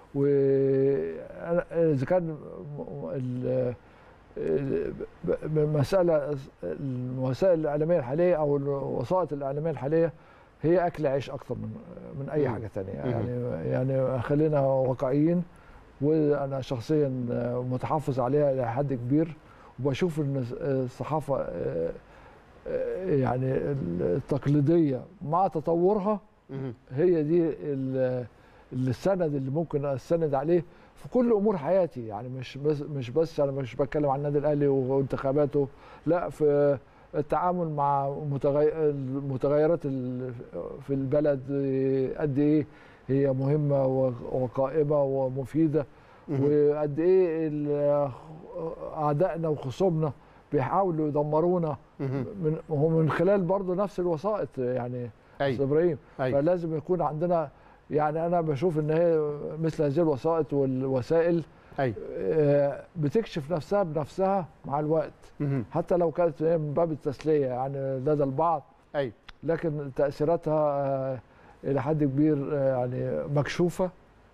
واذا كان م- ال- ال- ب- مسألة الوسائل الإعلامية الحالية أو الوسائط الإعلامية الحالية هي أكل عيش أكثر من من أي مم. حاجة تانية مم. يعني يعني خلينا واقعيين وأنا شخصيا متحفظ عليها إلى حد كبير وبشوف إن الصحافة آه، آه، يعني التقليدية مع تطورها مم. هي دي ال- السند اللي ممكن استند عليه في كل امور حياتي يعني مش بس مش بس انا مش بتكلم عن النادي الاهلي وانتخاباته لا في التعامل مع متغي- المتغيرات ال- في البلد قد ايه هي مهمه و- وقائمه ومفيده مم. وقد ايه ال- اعدائنا وخصومنا بيحاولوا يدمرونا مم. من هو من خلال برضه نفس الوسائط يعني استاذ ايوه ابراهيم ايوه فلازم يكون عندنا يعني انا بشوف ان هي مثل هذه الوسائط والوسائل ايوه آه، بتكشف نفسها بنفسها مع الوقت مم. حتى لو كانت هي من باب التسليه يعني لدى البعض ايوه لكن تاثيراتها آه، الى حد كبير آه، يعني مكشوفه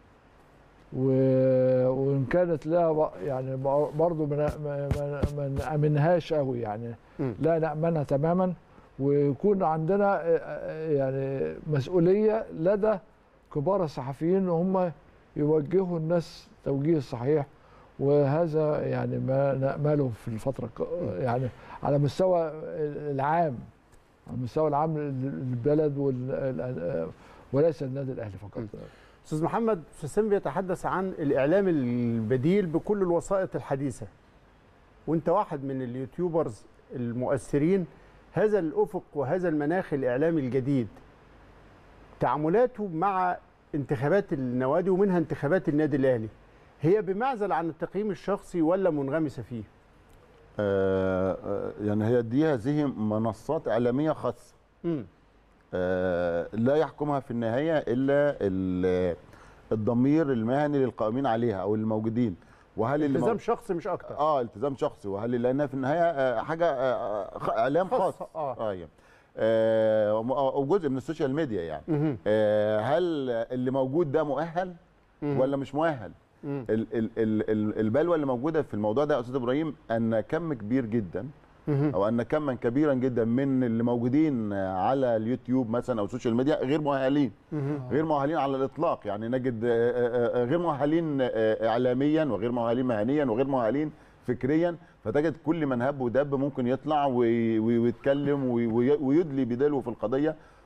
و- وان كانت لها ب- يعني برضه ما ما- ما- ما نامنهاش قوي يعني مم. لا نامنها تماما ويكون عندنا آه، آه، يعني مسؤوليه لدى كبار الصحفيين ان هم يوجهوا الناس توجيه الصحيح وهذا يعني ما نامله في الفتره الق- يعني على مستوى العام على المستوى العام للبلد وال- وليس النادي الاهلي فقط استاذ محمد استاذ سامي بيتحدث عن الاعلام البديل بكل الوسائط الحديثه وانت واحد من اليوتيوبرز المؤثرين هذا الافق وهذا المناخ الاعلامي الجديد تعاملاته مع انتخابات النوادي ومنها انتخابات النادي الاهلي هي بمعزل عن التقييم الشخصي ولا منغمسه فيه آه، آه، يعني هي دي هذه منصات اعلاميه خاصه امم آه، لا يحكمها في النهايه الا ال- الضمير المهني للقائمين عليها او الموجودين وهل اللي التزام مو- شخصي مش اكتر اه التزام شخصي وهل لانها في النهايه آه، حاجه آه، خ- اعلام خاص خاصة، آه. اه يعني آه، وم- او جزء من السوشيال ميديا يعني مهم. آه، هل اللي موجود ده مؤهل مهم. ولا مش مؤهل مم. ال- ال- ال- ال- البلوى اللي موجوده في الموضوع ده يا استاذ ابراهيم ان كم كبير جدا مهم. او ان كما كبيرا جدا من اللي موجودين على اليوتيوب مثلا او السوشيال ميديا غير مؤهلين مهم. غير مؤهلين على الاطلاق يعني نجد آه، آه، آه، غير مؤهلين آه، اعلاميا وغير مؤهلين مهنيا وغير مؤهلين فكريا فتجد كل من هب ودب ممكن يطلع وي- وي- ويتكلم وي- وي- ويدلي بدلو في القضيه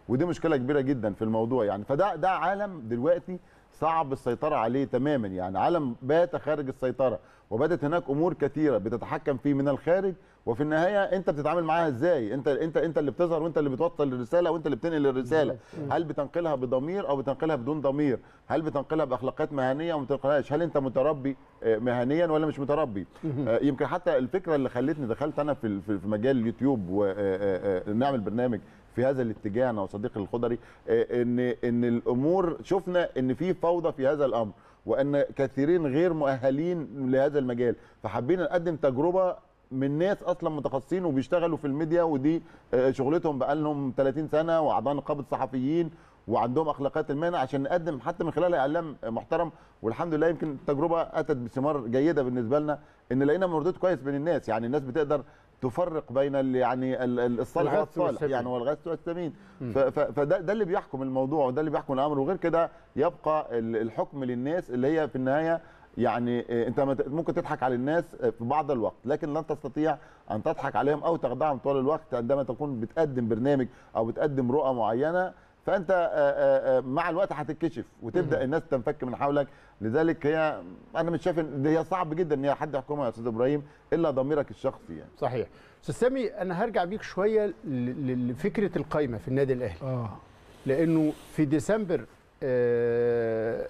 ودي مشكله كبيره جدا في الموضوع يعني فده ده عالم دلوقتي صعب السيطره عليه تماما يعني عالم بات خارج السيطره وباتت هناك امور كثيره بتتحكم فيه من الخارج وفي النهايه انت بتتعامل معاها ازاي انت انت انت اللي بتظهر وانت اللي بتوصل الرساله وانت اللي بتنقل الرساله هل بتنقلها بضمير او بتنقلها بدون ضمير هل بتنقلها باخلاقيات مهنيه او ما بتنقلهاش هل انت متربي آه، مهنيا ولا مش متربي آه، يمكن حتى الفكره اللي خلتني دخلت انا في في في مجال اليوتيوب ونعمل برنامج في هذا الاتجاه انا وصديقي الخضري آه، ان ان الامور شفنا ان في فوضى في هذا الامر وان كثيرين غير مؤهلين لهذا المجال فحبينا نقدم تجربه من ناس اصلا متخصصين وبيشتغلوا في الميديا ودي آه، شغلتهم بقالهم 30 سنه واعضاء نقابه صحفيين وعندهم اخلاقيات المهنه عشان نقدم حتى من خلالها اعلام محترم والحمد لله يمكن التجربه اتت بثمار جيده بالنسبه لنا ان لقينا مردود كويس بين الناس يعني الناس بتقدر تفرق بين ال- يعني ال- ال- الصالح الغث والصالح والسمين. يعني والغث والسمين ف- ف- فده ده اللي بيحكم الموضوع وده اللي بيحكم الامر وغير كده يبقى ال- الحكم للناس اللي هي في النهايه يعني آه، انت ما ت- ممكن تضحك على الناس آه، في بعض الوقت لكن لن تستطيع ان تضحك عليهم او تخدعهم طول الوقت عندما تكون بتقدم برنامج او بتقدم رؤى معينه فانت آه، آه، آه، مع الوقت هتتكشف وتبدا الناس تنفك من حولك لذلك هي انا مش شايف ان هي صعب جدا ان هي حد يحكمها يا استاذ ابراهيم الا ضميرك الشخصي يعني صحيح استاذ سامي انا هرجع بيك شويه ل- ل- لفكره القايمه في النادي الاهلي اه لانه في ديسمبر آه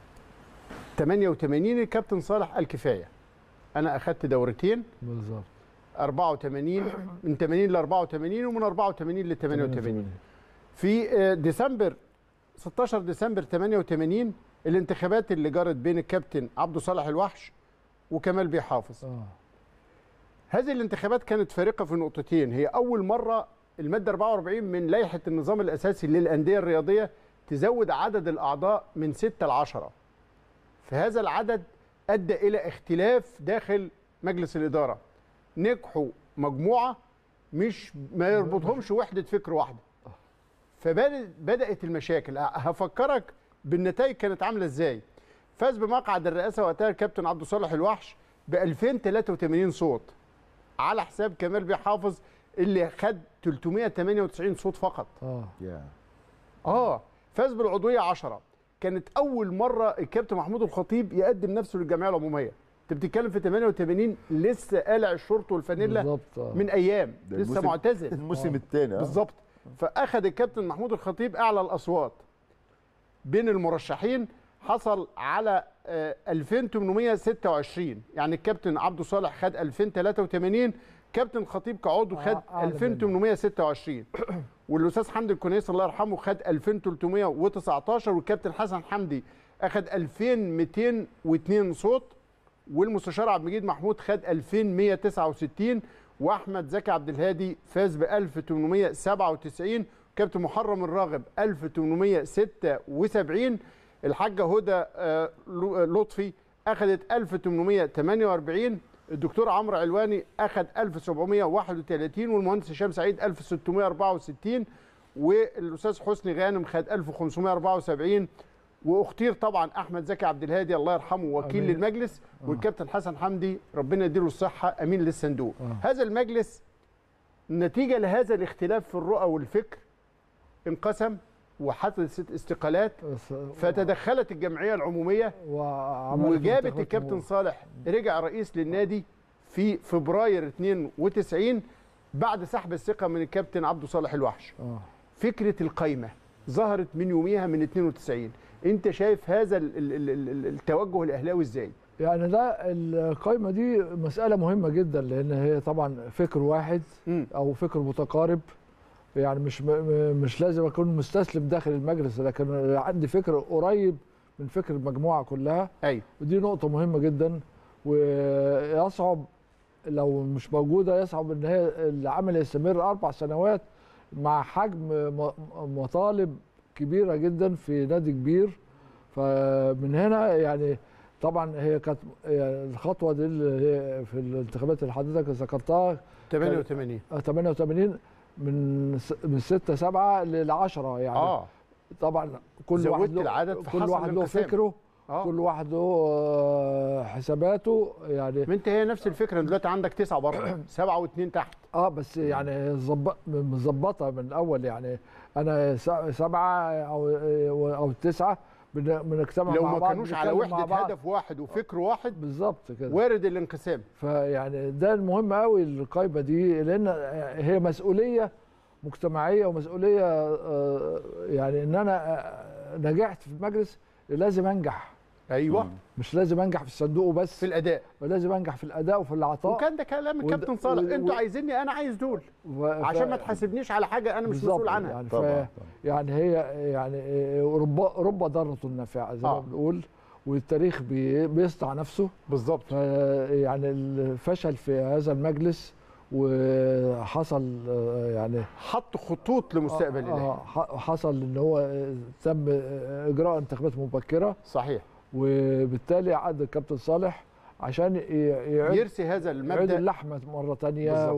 88 الكابتن صالح قال كفايه انا اخذت دورتين بالظبط 84 من 80 ل 84 ومن 84 ل 88 في آه، ديسمبر 16 ديسمبر 88 الانتخابات اللي جرت بين الكابتن عبده صالح الوحش وكمال بيه حافظ اه هذه الانتخابات كانت فارقه في نقطتين هي اول مره الماده 44 من لائحه النظام الاساسي للانديه الرياضيه تزود عدد الاعضاء من 6 ل 10 فهذا العدد ادى الى اختلاف داخل مجلس الاداره نجحوا مجموعه مش ما يربطهمش وحده فكر واحده فبدات المشاكل هفكرك بالنتائج كانت عامله ازاي فاز بمقعد الرئاسه وقتها الكابتن عبد الصالح الوحش ب 2083 صوت على حساب كمال بيه حافظ اللي خد 398 صوت فقط اه اه فاز بالعضويه 10 كانت اول مره الكابتن محمود الخطيب يقدم نفسه للجمعيه العموميه انت بتتكلم في 88 لسه قالع الشورت والفانيلا بالظبط آه. من ايام ده لسه الموسم- معتزل الموسم الثاني بالظبط فاخذ الكابتن محمود الخطيب اعلى الاصوات بين المرشحين حصل على آه، 2826 يعني الكابتن عبده صالح خد 2083 كابتن الخطيب كعضو آه، خد أعلى منه. 2826 والاستاذ حمدي الكنيس الله يرحمه خد 2319 والكابتن حسن حمدي اخد 2202 صوت والمستشار عبد المجيد محمود خد 2169 واحمد زكي عبد الهادي فاز ب 1897 كابتن محرم الراغب 1876 الحاجه هدى آه، لو- لطفي اخذت 1848 الدكتور عمرو علواني اخذ 1731 والمهندس هشام سعيد 1664 والاستاذ حسني غانم خد 1574 واختير طبعا احمد زكي عبد الهادي الله يرحمه وكيل أمين. للمجلس والكابتن حسن حمدي ربنا يديله الصحه امين للصندوق آه. هذا المجلس نتيجه لهذا الاختلاف في الرؤى والفكر انقسم وحدثت استقالات بس- فتدخلت الجمعيه العموميه وعملت وجابت انتخابات الكابتن مو- صالح رجع رئيس للنادي في فبراير 92 بعد سحب الثقه من الكابتن عبده صالح الوحش اه فكره القايمه ظهرت من يوميها من 92 انت شايف هذا ال- ال- ال- ال- التوجه الاهلاوي ازاي يعني ده القايمه دي مساله مهمه جدا لان هي طبعا فكر واحد مم. او فكر متقارب يعني مش م- م- مش لازم اكون مستسلم داخل المجلس لكن عندي فكر قريب من فكر المجموعه كلها ايوه ودي نقطه مهمه جدا ويصعب لو مش موجوده يصعب ان هي العمل يستمر اربع سنوات مع حجم م- مطالب كبيره جدا في نادي كبير فمن هنا يعني طبعا هي كانت يعني الخطوه دي اللي هي في الانتخابات اللي حضرتك ذكرتها 88 آه، 88 من س- من 6 7 ل 10 يعني اه طبعا كل زودت واحد له العدد كل فحصل واحد له الانقسام. فكره اه كل واحد له آه، حساباته يعني ما انت هي نفس الفكره دلوقتي عندك تسعه بره سبعه واثنين تحت اه بس يعني ظبط مظبطه من الاول يعني انا س- سبعه او او تسعه بن- بنجتمع لو مع ما بعض كانوش على بنتكلم مع وحده بعض. هدف واحد وفكر واحد بالظبط كده وارد الانقسام فيعني ده المهم قوي القايمه دي لان هي مسؤوليه مجتمعيه ومسؤوليه آه، يعني ان انا آه، نجحت في المجلس لازم انجح ايوه مم. مش لازم انجح في الصندوق وبس في الاداء ولازم انجح في الاداء وفي العطاء وكان ده كلام وده- الكابتن صالح وده- انتوا و- عايزيني انا عايز دول و- ف- عشان ما تحاسبنيش على حاجه انا مش بالظبط مسؤول عنها يعني ف... طبعا يعني هي يعني رب رب ضاره نافعه زي ما آه. بنقول والتاريخ بي... بيصنع نفسه بالظبط ف يعني الفشل في هذا المجلس وحصل آه، يعني حط خطوط لمستقبل آه، الاهلي آه، ح- حصل ان هو آه، تم آه، اجراء انتخابات مبكره صحيح وبالتالي عاد الكابتن صالح عشان ي- يعيد يرسي هذا يعيد المبدا اللحمه مره تانية بالظبط.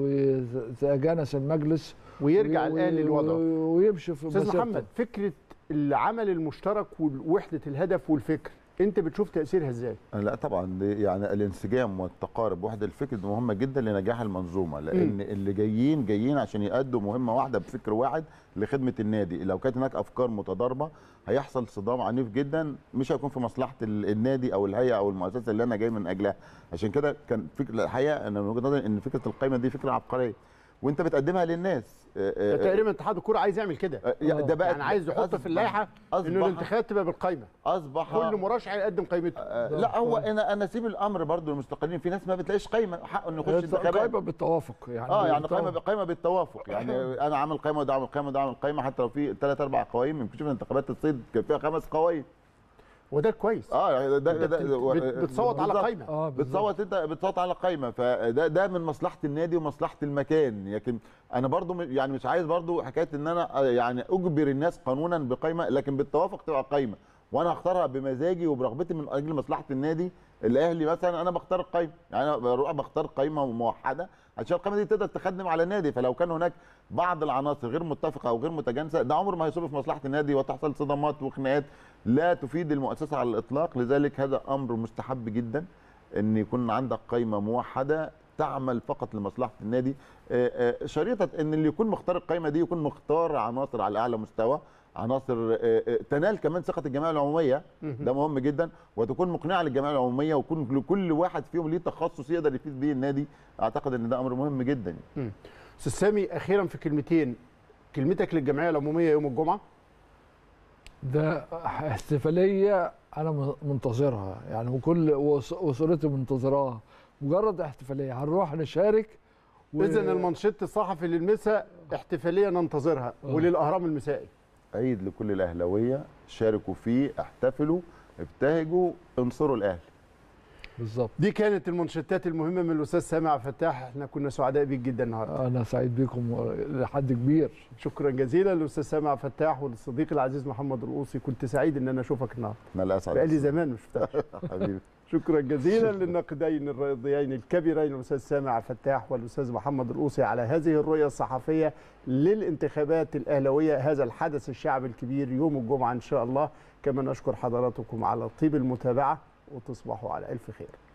و- ويتجانس المجلس ويرجع و- الاهلي و- لوضعه ويمشي في استاذ مسيرته. محمد فكره العمل المشترك ووحده الهدف والفكر انت بتشوف تاثيرها ازاي لا طبعا دي يعني الانسجام والتقارب وحده الفكر دي مهمه جدا لنجاح المنظومه لان اللي جايين جايين عشان يأدوا مهمه واحده بفكر واحد لخدمه النادي لو كانت هناك افكار متضاربه هيحصل صدام عنيف جدا مش هيكون في مصلحه ال- النادي او الهيئه او المؤسسه اللي انا جاي من اجلها عشان كده كان فكره الحقيقه انا من وجهه نظري ان فكره القائمه دي فكره عبقريه وانت بتقدمها للناس آه، ده آه، تقريبا اتحاد الكوره عايز يعمل كده آه، يعني ده بقى يعني عايز يحط في اللائحه انه الانتخابات تبقى بالقايمه اصبح كل مرشح يقدم قائمته آه، لا هو انا انا اسيب الامر برضو للمستقلين في ناس ما بتلاقيش قايمه حقه انه يخش انتخابات قائمه بالتوافق يعني اه يعني بالتوافق. قائمه قائمه بالتوافق يعني انا عامل قائمه وده عامل قائمه وده عامل قائمه حتى لو في ثلاث اربع قوائم يمكن شوف انتخابات الصيد كان فيها خمس قوائم وده كويس اه يعني ده, أنت ده, بت- ده بت- بتصوت على بالظبط. قائمه اه بالظبط. بتصوت انت بتصوت على قائمه فده ده من مصلحه النادي ومصلحه المكان لكن انا برضو م- يعني مش عايز برضو حكايه ان انا آه، يعني اجبر الناس قانونا بقائمه لكن بالتوافق تبقى قائمه وانا هختارها بمزاجي وبرغبتي من اجل مصلحه النادي الاهلي مثلا انا بختار القائمه يعني انا بروح بختار قائمه موحده عشان القائمه دي تقدر تخدم على النادي فلو كان هناك بعض العناصر غير متفقه او غير متجانسه ده عمر ما هيصب في مصلحه النادي وتحصل صدامات وخناقات لا تفيد المؤسسه على الاطلاق لذلك هذا امر مستحب جدا ان يكون عندك قائمه موحده تعمل فقط لمصلحه النادي آه، آه، شريطه ان اللي يكون مختار القائمه دي يكون مختار عناصر على اعلى مستوى عناصر آه، آه، تنال كمان ثقه الجمعيه العموميه ده مهم جدا وتكون مقنعه للجمعيه العموميه ويكون لكل واحد فيهم ليه تخصص يقدر يفيد بيه النادي اعتقد ان ده امر مهم جدا استاذ سامي اخيرا في كلمتين كلمتك للجمعيه العموميه يوم الجمعه ده احتفاليه انا م- منتظرها يعني وكل وأس- واسرتي منتظراها مجرد احتفاليه هنروح نشارك و- اذا المنشط الصحفي للمسا احتفاليه ننتظرها آه. وللاهرام المسائي عيد لكل الاهلاويه شاركوا فيه احتفلوا ابتهجوا انصروا الاهلي بالظبط دي كانت المنشطات المهمه من الاستاذ سامي عبد الفتاح احنا كنا سعداء بيك جدا النهارده انا سعيد بكم لحد كبير شكرا جزيلا للاستاذ سامي عبد الفتاح وللصديق العزيز محمد القوصي كنت سعيد ان انا اشوفك النهارده انا الاسعد بقالي زمان مش شفتكش حبيبي شكرا جزيلا للناقدين الرياضيين الكبيرين الاستاذ سامي عبد الفتاح والاستاذ محمد القوصي على هذه الرؤيه الصحفيه للانتخابات الاهلاويه هذا الحدث الشعبي الكبير يوم الجمعه ان شاء الله كما نشكر حضراتكم على طيب المتابعه وتصبحوا على الف خير